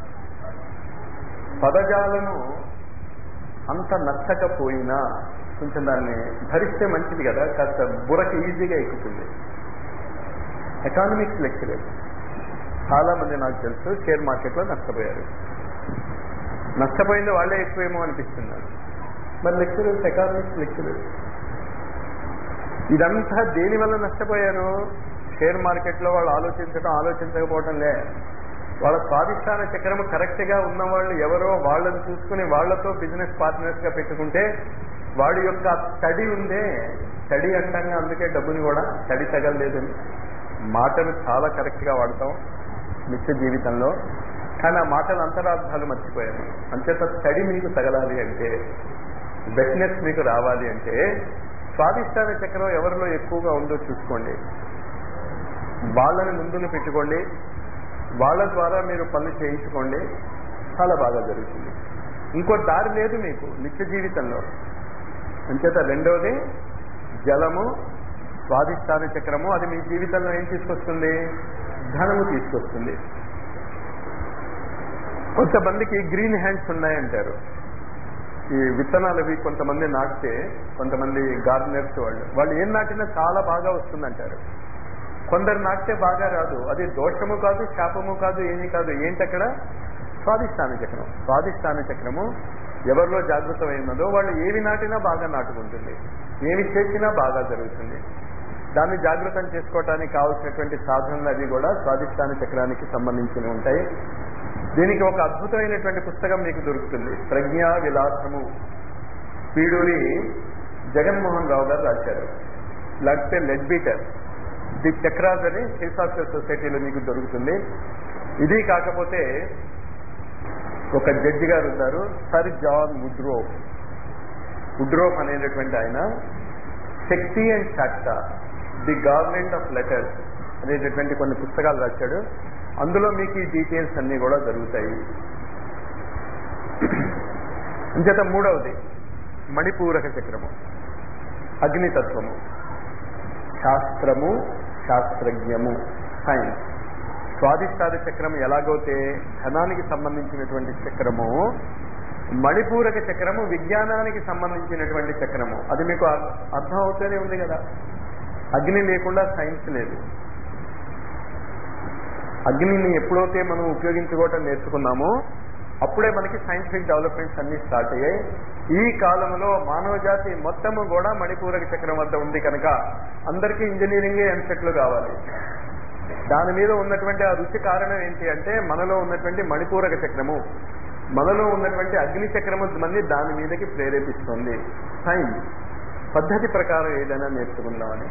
పదజాలను అంత నచ్చకపోయినా కొంచెం దాన్ని ధరిస్తే మంచిది కదా కాస్త బుర్రకి ఈజీగా ఎక్కుతుంది ఎకానమిక్స్ లెక్చరర్ చాలా మంది నాకు తెలుసు షేర్ మార్కెట్లో నష్టపోయారు నష్టపోయింది వాళ్ళే ఎక్కువేమో అనిపిస్తున్నారు మరి లెక్చరర్స్ ఎకానమిక్స్ లెక్చరర్స్ ఇదంతా దేని వల్ల నష్టపోయారు షేర్ మార్కెట్లో వాళ్ళు ఆలోచించడం ఆలోచించకపోవటం లే వాళ్ళ స్వాధిష్టాన చక్రం కరెక్ట్ గా ఉన్న వాళ్ళు ఎవరో వాళ్ళని చూసుకుని వాళ్లతో బిజినెస్ పార్ట్నర్స్ గా పెట్టుకుంటే వాడి యొక్క తడి ఉందే తడి అంటాగా అందుకే డబ్బుని కూడా తడి తగలలేదని మాటలు చాలా కరెక్ట్ గా వాడతాం నిత్య జీవితంలో కానీ ఆ మాటల అంతరార్థాలు మర్చిపోయాను అంచేత తడి మీకు తగలాలి అంటే వెట్నెస్ మీకు రావాలి అంటే స్వాధిష్టాన చక్రం ఎవరిలో ఎక్కువగా ఉందో చూసుకోండి వాళ్ళని ముందును పెట్టుకోండి వాళ్ళ ద్వారా మీరు పనులు చేయించుకోండి చాలా బాగా జరుగుతుంది ఇంకో దారి లేదు మీకు నిత్య జీవితంలో అంచేత రెండవది జలము స్వాధిష్టాన చక్రము అది మీ జీవితంలో ఏం తీసుకొస్తుంది ధనము తీసుకొస్తుంది కొంతమందికి గ్రీన్ హ్యాండ్స్ ఉన్నాయంటారు ఈ విత్తనాలు అవి కొంతమంది నాటితే కొంతమంది గార్డెనర్స్ వాళ్ళు వాళ్ళు ఏం నాటినా చాలా బాగా వస్తుందంటారు కొందరు నాటితే బాగా రాదు అది దోషము కాదు శాపము కాదు ఏమీ కాదు ఏంటక్కడ స్వాధిష్టాన చక్రం స్వాధిష్టాన చక్రము ఎవరిలో జాగృతమైనదో వాళ్ళు ఏవి నాటినా బాగా నాటుకుంటుంది ఏమి చేసినా బాగా జరుగుతుంది దాన్ని జాగృతం చేసుకోవటానికి కావలసినటువంటి సాధనలు అవి కూడా స్వాధిష్టాన చక్రానికి సంబంధించి ఉంటాయి దీనికి ఒక అద్భుతమైనటువంటి పుస్తకం మీకు దొరుకుతుంది ప్రజ్ఞా విలాసము పీడూరి జగన్మోహన్ రావు గారు రాశారు లేకపోతే లెడ్ బీటర్ ది చక్రాస్ అని ఫిలసాఫికల్ సొసైటీలో మీకు దొరుకుతుంది ఇది కాకపోతే ఒక జడ్జి గారు ఉన్నారు సర్ జాన్ వుడ్రో వుడ్రోఫ్ అనేటటువంటి ఆయన Shakti and Shakta the government of letters అనేటటువంటి కొన్ని పుస్తకాలు రాశాడు అందులో మీకు ఈ డీటెయిల్స్ అన్నీ కూడా జరుగుతాయి అంచేత మూడవది మణిపూరక చక్రము అగ్నితత్వము శాస్త్రము శాస్త్రజ్ఞము సైన్స్ స్వాధిష్టాద చక్రం ఎలాగైతే ధనానికి సంబంధించినటువంటి చక్రము మణిపూరక చక్రము విజ్ఞానానికి సంబంధించినటువంటి చక్రము అది మీకు అర్థం అవుతూనే ఉంది కదా అగ్ని లేకుండా సైన్స్ లేదు అగ్నిని ఎప్పుడైతే మనం ఉపయోగించుకోవటం నేర్చుకున్నామో అప్పుడే మనకి సైంటిఫిక్ డెవలప్మెంట్స్ అన్ని స్టార్ట్ అయ్యాయి ఈ కాలంలో మానవ జాతి మొత్తము కూడా మణిపూరక చక్రం వద్ద ఉంది కనుక అందరికీ ఇంజనీరింగ్ ఎంసెట్లు కావాలి దాని మీద ఉన్నటువంటి ఆ రుచి కారణం ఏంటి అంటే మనలో ఉన్నటువంటి మణిపూరక చక్రము మనలో ఉన్నటువంటి అగ్ని చక్రము మంది దాని మీదకి ప్రేరేపిస్తుంది సైన్స్ పద్ధతి ప్రకారం ఏదైనా నేర్చుకుందామని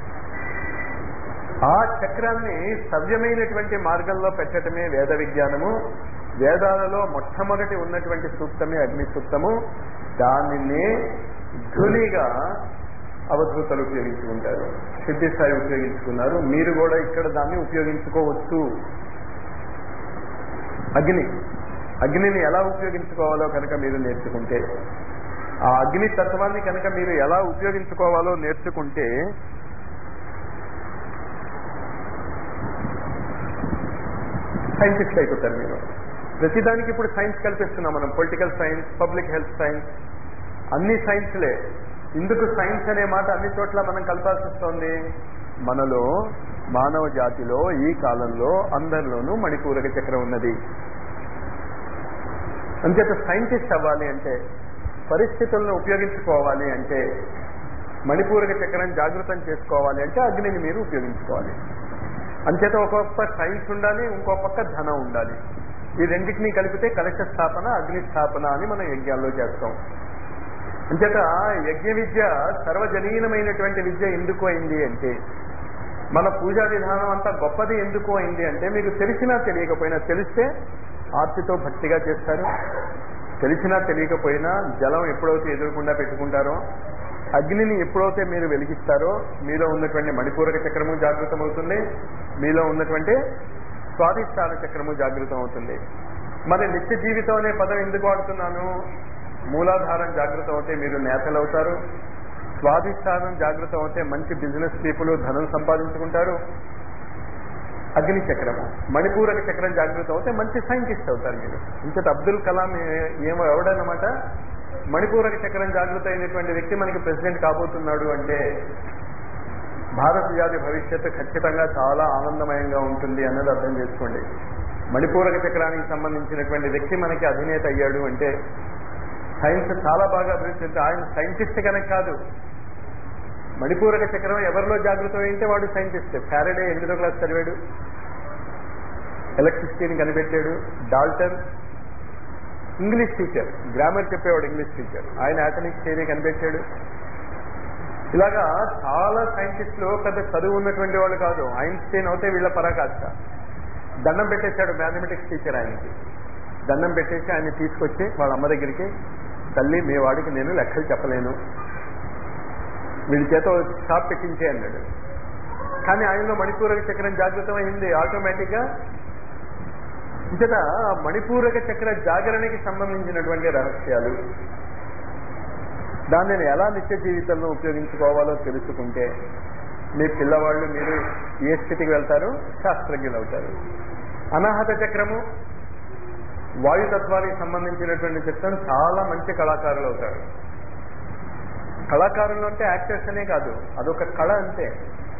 ఆ చక్రాన్ని సవ్యమైనటువంటి మార్గంలో పెట్టడమే వేద విజ్ఞానము వేదాలలో మొట్టమొదటి ఉన్నటువంటి సూక్తమే అగ్ని సూక్తము దానినే ధునిగా అవధూతలు ఉపయోగించుకుంటారు సిద్ధిస్థాయి ఉపయోగించుకున్నారు మీరు కూడా ఇక్కడ దాన్ని ఉపయోగించుకోవచ్చు అగ్ని అగ్నిని ఎలా ఉపయోగించుకోవాలో కనుక మీరు నేర్చుకుంటే ఆ అగ్ని తత్వాన్ని కనుక మీరు ఎలా ఉపయోగించుకోవాలో నేర్చుకుంటే సైంటిస్ట్ అయిపోతారు మీరు ప్రతిదానికి ఇప్పుడు సైన్స్ కల్పిస్తున్నాం మనం political science public health science అన్ని సైన్స్లే ఇందుకు సైన్స్ అనే మాట అన్ని చోట్ల మనం కలపాల్సి వస్తుంది మనలో మానవ జాతిలో ఈ కాలంలో అందరిలోనూ మణిపూరక చక్రం ఉన్నది అంచేత సైంటిస్ట్ అవ్వాలి అంటే పరిస్థితులను ఉపయోగించుకోవాలి అంటే మణిపూరక చక్రం జాగృతం చేసుకోవాలి అంటే అగ్నిని మీరు ఉపయోగించుకోవాలి అంచేత ఒక పక్క సైన్స్ ఉండాలి ఇంకో పక్క ధనం ఉండాలి ఈ రెండింటినీ కలిపితే కలశ స్థాపన అగ్ని స్థాపన అని మనం యజ్ఞాల్లో చేస్తాం అంచేత యజ్ఞ విద్య సర్వజనీనమైనటువంటి విద్య ఎందుకు అయింది అంటే మన పూజా విధానం అంతా గొప్పది ఎందుకు అయింది అంటే మీకు తెలిసినా తెలియకపోయినా తెలిస్తే ఆర్తితో భక్తిగా చేస్తారు తెలిసినా తెలియకపోయినా జలం ఎప్పుడైతే ఎదురకుండా పెట్టుకుంటారో అగ్నిని ఎప్పుడైతే మీరు వెలిగిస్తారో మీలో ఉన్నటువంటి మణిపూరక చక్రము జాగృతం అవుతుంది మీలో ఉన్నటువంటి స్వాధిష్టాన చక్రము జాగృతం అవుతుంది మరి నిత్య జీవితం అనే పదం ఎందుకు వాడుతున్నాను మూలాధారం జాగృతం అవుతే మీరు నేతలు అవుతారు స్వాధిష్టానం జాగృతం అవుతే మంచి బిజినెస్ పీపుల్ ధనం సంపాదించుకుంటారు అగ్ని చక్రము మణిపూరక చక్రం జాగృతం అవుతే మంచి సైంటిస్ట్ అవుతారు మీరు ఇంకటి అబ్దుల్ కలాం ఏమో ఎవడన్నమాట మణిపూరక చక్రం జాగృత అయినటువంటి వ్యక్తి మనకి ప్రెసిడెంట్ కాబోతున్నాడు అంటే భారత జాతి భవిష్యత్తు ఖచ్చితంగా చాలా ఆనందమయంగా ఉంటుంది అన్నది అర్థం చేసుకోండి మణిపూరక చక్రానికి సంబంధించినటువంటి వ్యక్తి మనకి అధినేత అయ్యాడు అంటే సైన్స్ చాలా బాగా అభివృద్ధి చెంది ఆయన సైంటిస్ట్ కనుక కాదు మణిపూరక చక్రం ఎవరిలో జాగృతం అయితే వాడు సైంటిస్ట్ ఫ్యారడే ఎనిమిదో క్లాస్ చదివాడు ఎలక్ట్రిసిటీని కనిపెట్టాడు డాల్టన్ ఇంగ్లీష్ టీచర్ గ్రామర్ చెప్పేవాడు ఇంగ్లీష్ టీచర్ ఆయన ఆటమిక్ థియరీ కనిపెట్టాడు ఇలాగా చాలా సైంటిస్టులు పెద్ద చదువు ఉన్నటువంటి వాళ్ళు కాదు ఐన్స్టైన్ అవుతే వీళ్ళ పరాకాష్ట దండం పెట్టేశాడు మ్యాథమెటిక్స్ టీచర్ ఆయనకి దండం పెట్టేసి ఆయన తీసుకొచ్చి వాళ్ళ అమ్మ దగ్గరికి తల్లి మీ వాడికి నేను లెక్కలు చెప్పలేను వీడి చేత షాప్ పెట్టించే అన్నాడు కానీ ఆయనలో మణిపూరక చక్రం జాగృతం అయింది ఆటోమేటిక్ గా ఇంతట మణిపూరక చక్ర జాగరణకి సంబంధించినటువంటి రహస్యాలు దానిని ఎలా నిత్య జీవితంలో ఉపయోగించుకోవాలో తెలుసుకుంటే మీ పిల్లవాళ్ళు మీరు ఏ స్థితికి వెళ్తారు శాస్త్రజ్ఞులు అవుతారు అనాహత చక్రము వాయుతత్వానికి సంబంధించినటువంటి చిత్రం చాలా మంచి కళాకారులు అవుతారు కళాకారులు అంటే యాక్టర్స్ అనే కాదు అదొక కళ అంతే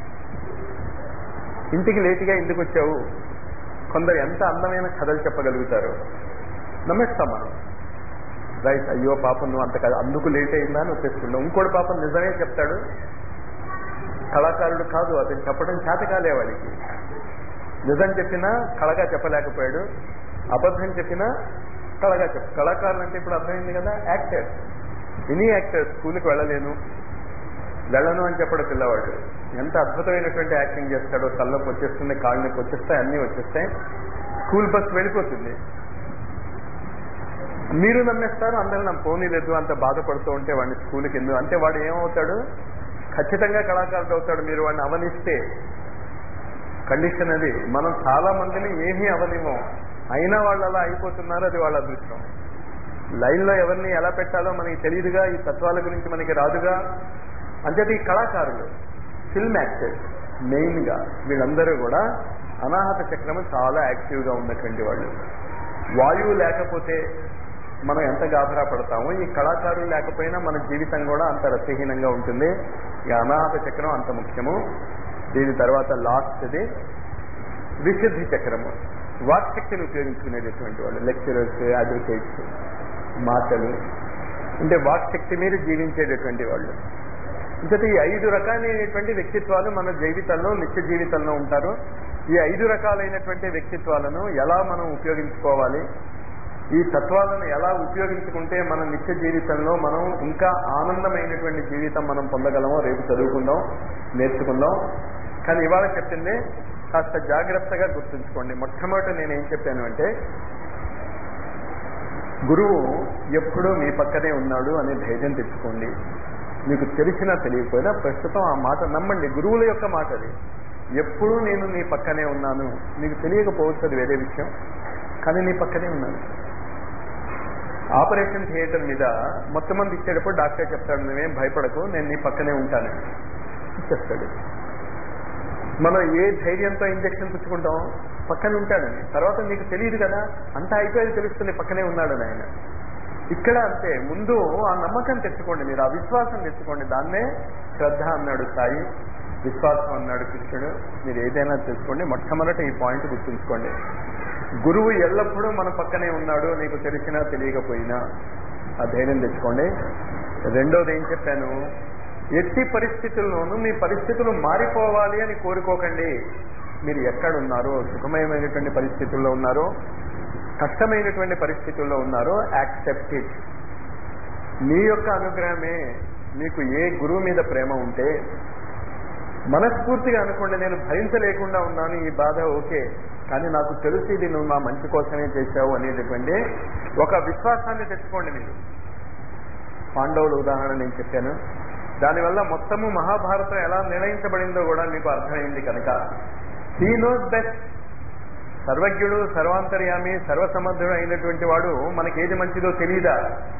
ఇంటికి లేటుగా ఎందుకు వచ్చావు కొందరు ఎంత అందమైన కథలు చెప్పగలుగుతారు నమ్మేస్తాం మనం రైట్ అయ్యో పాపం నువ్వు అంత కదా అందుకు లేట్ అయిందా అని వచ్చేస్తున్నావు ఇంకోటి పాపం నిజమే చెప్తాడు కళాకారుడు కాదు అతను చెప్పడం చేత కాలే వాడికి నిజం చెప్పినా కళగా చెప్పలేకపోయాడు అబద్ధం చెప్పినా కళగా చెప్ప కళాకారులు అంటే ఇప్పుడు అర్థమైంది కదా యాక్టర్ ఎనీ యాక్టర్ స్కూల్కి వెళ్ళలేను వెళ్ళను అని చెప్పడు పిల్లవాడు ఎంత అద్భుతమైనటువంటి యాక్టింగ్ చేస్తాడో తలలోకి వచ్చేస్తుంది కాళ్ళు నొప్పి వచ్చేస్తాయి అన్నీ వచ్చేస్తాయి స్కూల్ బస్ వెళ్ళిపోతుంది మీరు నమ్మేస్తారు అందరూ నమ్మ పోనీలేదు అంత బాధపడుతూ ఉంటే వాడిని స్కూల్కి ఎందుకు అంటే వాడు ఏమవుతాడు ఖచ్చితంగా కళాకారుడు అవుతాడు మీరు వాడిని అవనిస్తే కండిషన్ అది మనం చాలా మందిని ఏమీ అవనివ్వం అయినా వాళ్ళు అలా అయిపోతున్నారు అది వాళ్ళ అదృష్టం లైన్లో ఎవరిని ఎలా పెట్టాలో మనకి తెలియదుగా ఈ తత్వాల గురించి మనకి రాదుగా అంచేది ఈ కళాకారులు ఫిల్మ్ యాక్టర్స్ మెయిన్గా వీళ్ళందరూ కూడా అనాహత చక్రము చాలా యాక్టివ్గా ఉన్నటువంటి వాళ్ళు వాయువు లేకపోతే మనం ఎంత గాభరా పడతామో ఈ కళాకారులు లేకపోయినా మన జీవితం కూడా అంత రసహీనంగా ఉంటుంది ఈ అనాహత చక్రం అంత ముఖ్యము దీని తర్వాత లాస్ట్ది విశుద్ధి చక్రము వాక్శక్తిని ఉపయోగించుకునేటటువంటి వాళ్ళు లెక్చరర్స్ అడ్వకేట్స్ మాటలు అంటే వాక్శక్తి మీద జీవించేటటువంటి వాళ్ళు ఇంకటి ఈ ఐదు రకాలైనటువంటి వ్యక్తిత్వాలు మన జీవితంలో నిత్య జీవితంలో ఉంటారు ఈ ఐదు రకాలైనటువంటి వ్యక్తిత్వాలను ఎలా మనం ఉపయోగించుకోవాలి ఈ తత్వాలను ఎలా ఉపయోగించుకుంటే మన నిత్య జీవితంలో మనం ఇంకా ఆనందమైనటువంటి జీవితం మనం పొందగలమో రేపు చదువుకుందాం నేర్చుకుందాం కానీ ఇవాళ చెప్పింది కాస్త జాగ్రత్తగా గుర్తుంచుకోండి మొట్టమొదటి నేనేం చెప్పాను అంటే గురువు ఎప్పుడూ మీ పక్కనే ఉన్నాడు అనే ధైర్యం తెచ్చుకోండి మీకు తెలిసినా తెలియకపోయినా ప్రస్తుతం ఆ మాట నమ్మండి గురువుల యొక్క మాట అది ఎప్పుడూ నేను నీ పక్కనే ఉన్నాను మీకు తెలియకపోవచ్చు అది వేరే విషయం కానీ నీ పక్కనే ఉన్నాను ఆపరేషన్ థియేటర్ మీద మొత్తం మంది ఇచ్చేటప్పుడు డాక్టర్ చెప్తాడు నువ్వేం భయపడకు నేను నీ పక్కనే ఉంటాను ఇచ్చేస్తాడు మనం ఏ ధైర్యంతో ఇంజక్షన్ పుచ్చుకుంటాం పక్కన ఉంటాడని తర్వాత నీకు తెలియదు కదా అంతా అయిపోయేది తెలుస్తుంది పక్కనే ఉన్నాడని ఆయన ఇక్కడ అంతే ముందు ఆ నమ్మకం తెచ్చుకోండి మీరు ఆ విశ్వాసం తెచ్చుకోండి దాన్నే శ్రద్ధ అన్నాడు సాయి విశ్వాసం అన్నాడు కృష్ణుడు మీరు ఏదైనా తెచ్చుకోండి మొట్టమొదట ఈ పాయింట్ గుర్తుంచుకోండి గురువు ఎల్లప్పుడూ మన పక్కనే ఉన్నాడు నీకు తెలిసినా తెలియకపోయినా ఆ ధైర్యం తెచ్చుకోండి రెండోది ఏం చెప్పాను ఎట్టి పరిస్థితుల్లోనూ మీ పరిస్థితులు మారిపోవాలి అని కోరుకోకండి మీరు ఎక్కడున్నారో సుఖమయమైనటువంటి పరిస్థితుల్లో ఉన్నారో కష్టమైనటువంటి పరిస్థితుల్లో ఉన్నారో యాక్సెప్ట్ ఇట్ మీ యొక్క అనుగ్రహమే మీకు ఏ గురువు మీద ప్రేమ ఉంటే మనస్ఫూర్తిగా అనుకోండి నేను భరించలేకుండా ఉన్నాను ఈ బాధ ఓకే కానీ నాకు తెలిసి ఇది నువ్వు నా మంచి కోసమే చేశావు అనేటటువంటి ఒక విశ్వాసాన్ని తెచ్చుకోండి మీరు పాండవుల ఉదాహరణ నేను చెప్పాను దానివల్ల మొత్తము మహాభారతం ఎలా నిర్ణయించబడిందో కూడా మీకు అర్థమైంది కనుక హీ నోస్ బెస్ట్ సర్వజ్ఞుడు సర్వాంతర్యామి సర్వసమర్థుడు అయినటువంటి వాడు మనకి ఏది మంచిదో తెలియదా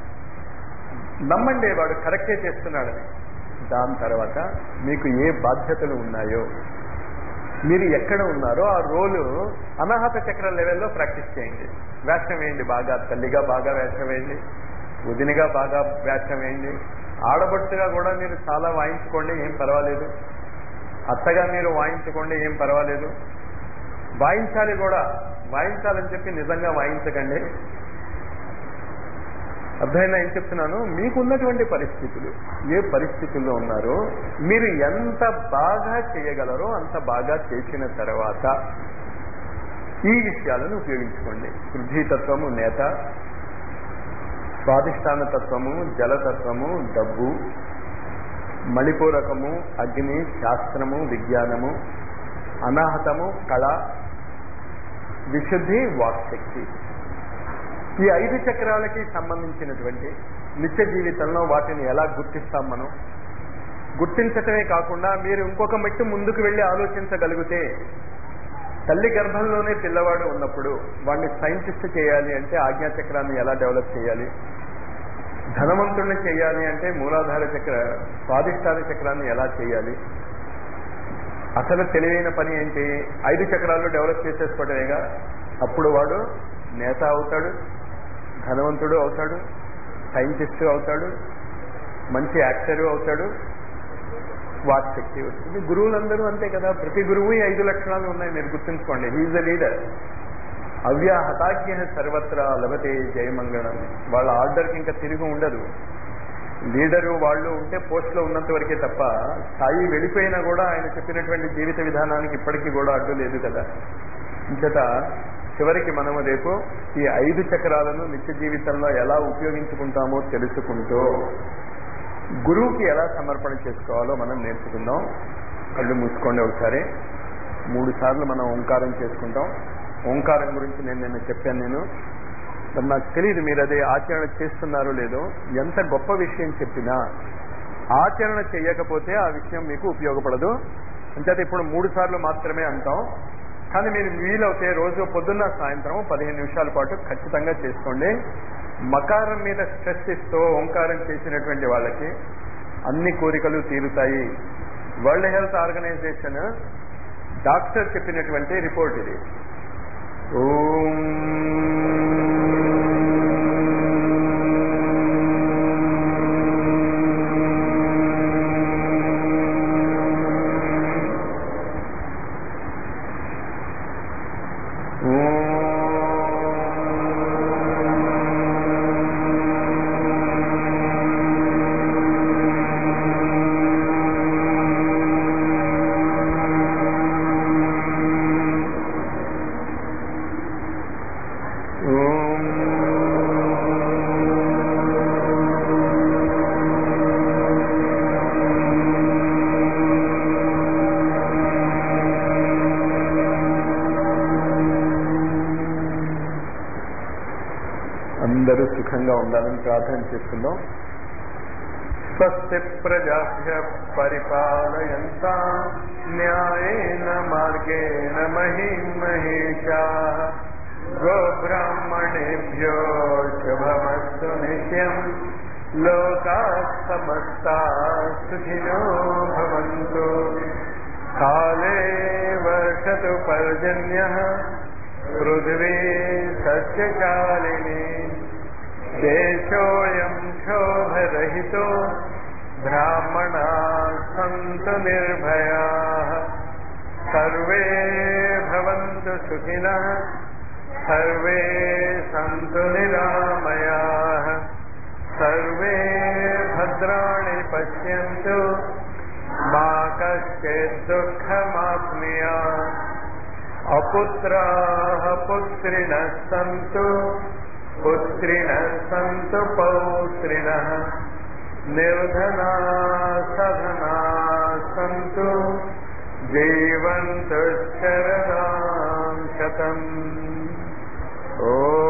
నమ్మండి వాడు కరెక్టే చేస్తున్నాడని దాని తర్వాత మీకు ఏ బాధ్యతలు ఉన్నాయో మీరు ఎక్కడ ఉన్నారో ఆ రోలు అనాహత చక్ర లెవెల్లో ప్రాక్టీస్ చేయండి వేషం వేయండి బాగా తల్లిగా బాగా వేషం వేయండి వదినిగా బాగా వేషం వేయండి ఆడబొట్టుగా కూడా మీరు చాలా వాయించుకోండి ఏం పర్వాలేదు అత్తగా మీరు వాయించుకోండి ఏం పర్వాలేదు వాయించాలి కూడా వాయించాలని చెప్పి నిజంగా వాయించకండి అర్థమైనా ఏం చెప్తున్నాను మీకున్నటువంటి పరిస్థితులు ఏ పరిస్థితుల్లో ఉన్నారో మీరు ఎంత బాగా చేయగలరో అంత బాగా చేసిన తర్వాత ఈ విషయాలను ఉపయోగించుకోండి పృథ్వీతత్వము నేత స్వాధిష్టాన తత్వము జలతత్వము డబ్బు మణిపూరకము అగ్ని శాస్త్రము విజ్ఞానము అనాహతము కళ విశుద్ధి వాక్శక్తి ఈ ఐదు చక్రాలకి సంబంధించినటువంటి నిత్య జీవితంలో వాటిని ఎలా గుర్తిస్తాం మనం గుర్తించటమే కాకుండా మీరు ఇంకొక మెట్టు ముందుకు వెళ్ళి ఆలోచించగలిగితే తల్లి గర్భంలోనే పిల్లవాడు ఉన్నప్పుడు వాడిని సైంటిస్ట్ చేయాలి అంటే ఆజ్ఞాచక్రాన్ని ఎలా డెవలప్ చేయాలి ధనవంతుడిని చేయాలి అంటే మూలాధార చక్ర స్వాధిష్టాన చక్రాన్ని ఎలా చేయాలి అసలు తెలివైన పని ఏంటి ఐదు చక్రాలు డెవలప్ చేసేసుకోవటమేగా అప్పుడు వాడు నేత అవుతాడు ధనవంతుడు అవుతాడు సైంటిస్ట్ అవుతాడు మంచి యాక్టర్ అవుతాడు వాక్శక్తి వస్తుంది గురువులందరూ అంతే కదా ప్రతి గురువు ఈ ఐదు లక్షణాలు ఉన్నాయి మీరు గుర్తుంచుకోండి హీఈ్ ద లీడర్ అవ్యాహతాజ్ఞ సర్వత్రా లభతే జయమంగళం వాళ్ళ ఆర్డర్కి ఇంకా తిరిగి ఉండదు లీడరు వాళ్ళు ఉంటే పోస్ట్లో ఉన్నంత వరకే తప్ప స్థాయి వెళ్ళిపోయినా కూడా ఆయన చెప్పినటువంటి జీవిత విధానానికి ఇప్పటికీ కూడా అడ్డు లేదు కదా ఇంచేత చివరికి మనము రేపు ఈ ఐదు చక్రాలను నిత్య జీవితంలో ఎలా ఉపయోగించుకుంటామో తెలుసుకుంటూ గురువుకి ఎలా సమర్పణ చేసుకోవాలో మనం నేర్చుకుందాం కళ్ళు మూసుకోండి ఒకసారి మూడు సార్లు మనం ఓంకారం చేసుకుంటాం ఓంకారం గురించి నేను నిన్న చెప్పాను నేను మరి నాకు తెలియదు మీరు అదే ఆచరణ చేస్తున్నారో లేదో ఎంత గొప్ప విషయం చెప్పినా ఆచరణ చేయకపోతే ఆ విషయం మీకు ఉపయోగపడదు అంచేత ఇప్పుడు మూడు సార్లు మాత్రమే అంటాం కానీ మీరు వీలవుతే రోజు పొద్దున్న సాయంత్రం పదిహేను నిమిషాల పాటు ఖచ్చితంగా చేసుకోండి మకారం మీద స్ట్రెస్ ఇస్తూ ఓంకారం చేసినటువంటి వాళ్ళకి అన్ని కోరికలు తీరుతాయి వరల్డ్ హెల్త్ ఆర్గనైజేషన్ డాక్టర్ చెప్పినటువంటి రిపోర్ట్ ఇది ఓం అందరూ సుఖంగా ఉండాలని ప్రార్థన చేసుకుందాం స్వస్తి ప్రజాభ్య పరిపాలయంతా న్యాయేన మార్గేణ మహిం మహేషా గోబ్రాహ్మణేభ్యో శుభమస్తు నిత్యం లోకా సమస్తా సుఖినో భవంతు కాలే వర్షతు పర్జన్య పృథివీ సస్యశాలిని దేశోయం క్షోభరహితో బ్రాహ్మణా సంతు నిర్భయా సర్వే భవంతు సుఖినః సర్వే సంతు నిరామయా సర్వే భద్రాణి పశ్యంతు మా కశ్చిత్ దుఃఖమాప్నుయాత్ అపుత్రాः పుత్రిణः सन्तु पुत्रिणः सन्तु पौत्रिणः निर्धना सधना सन्तु जीवन्तु शरदां शतम् ओ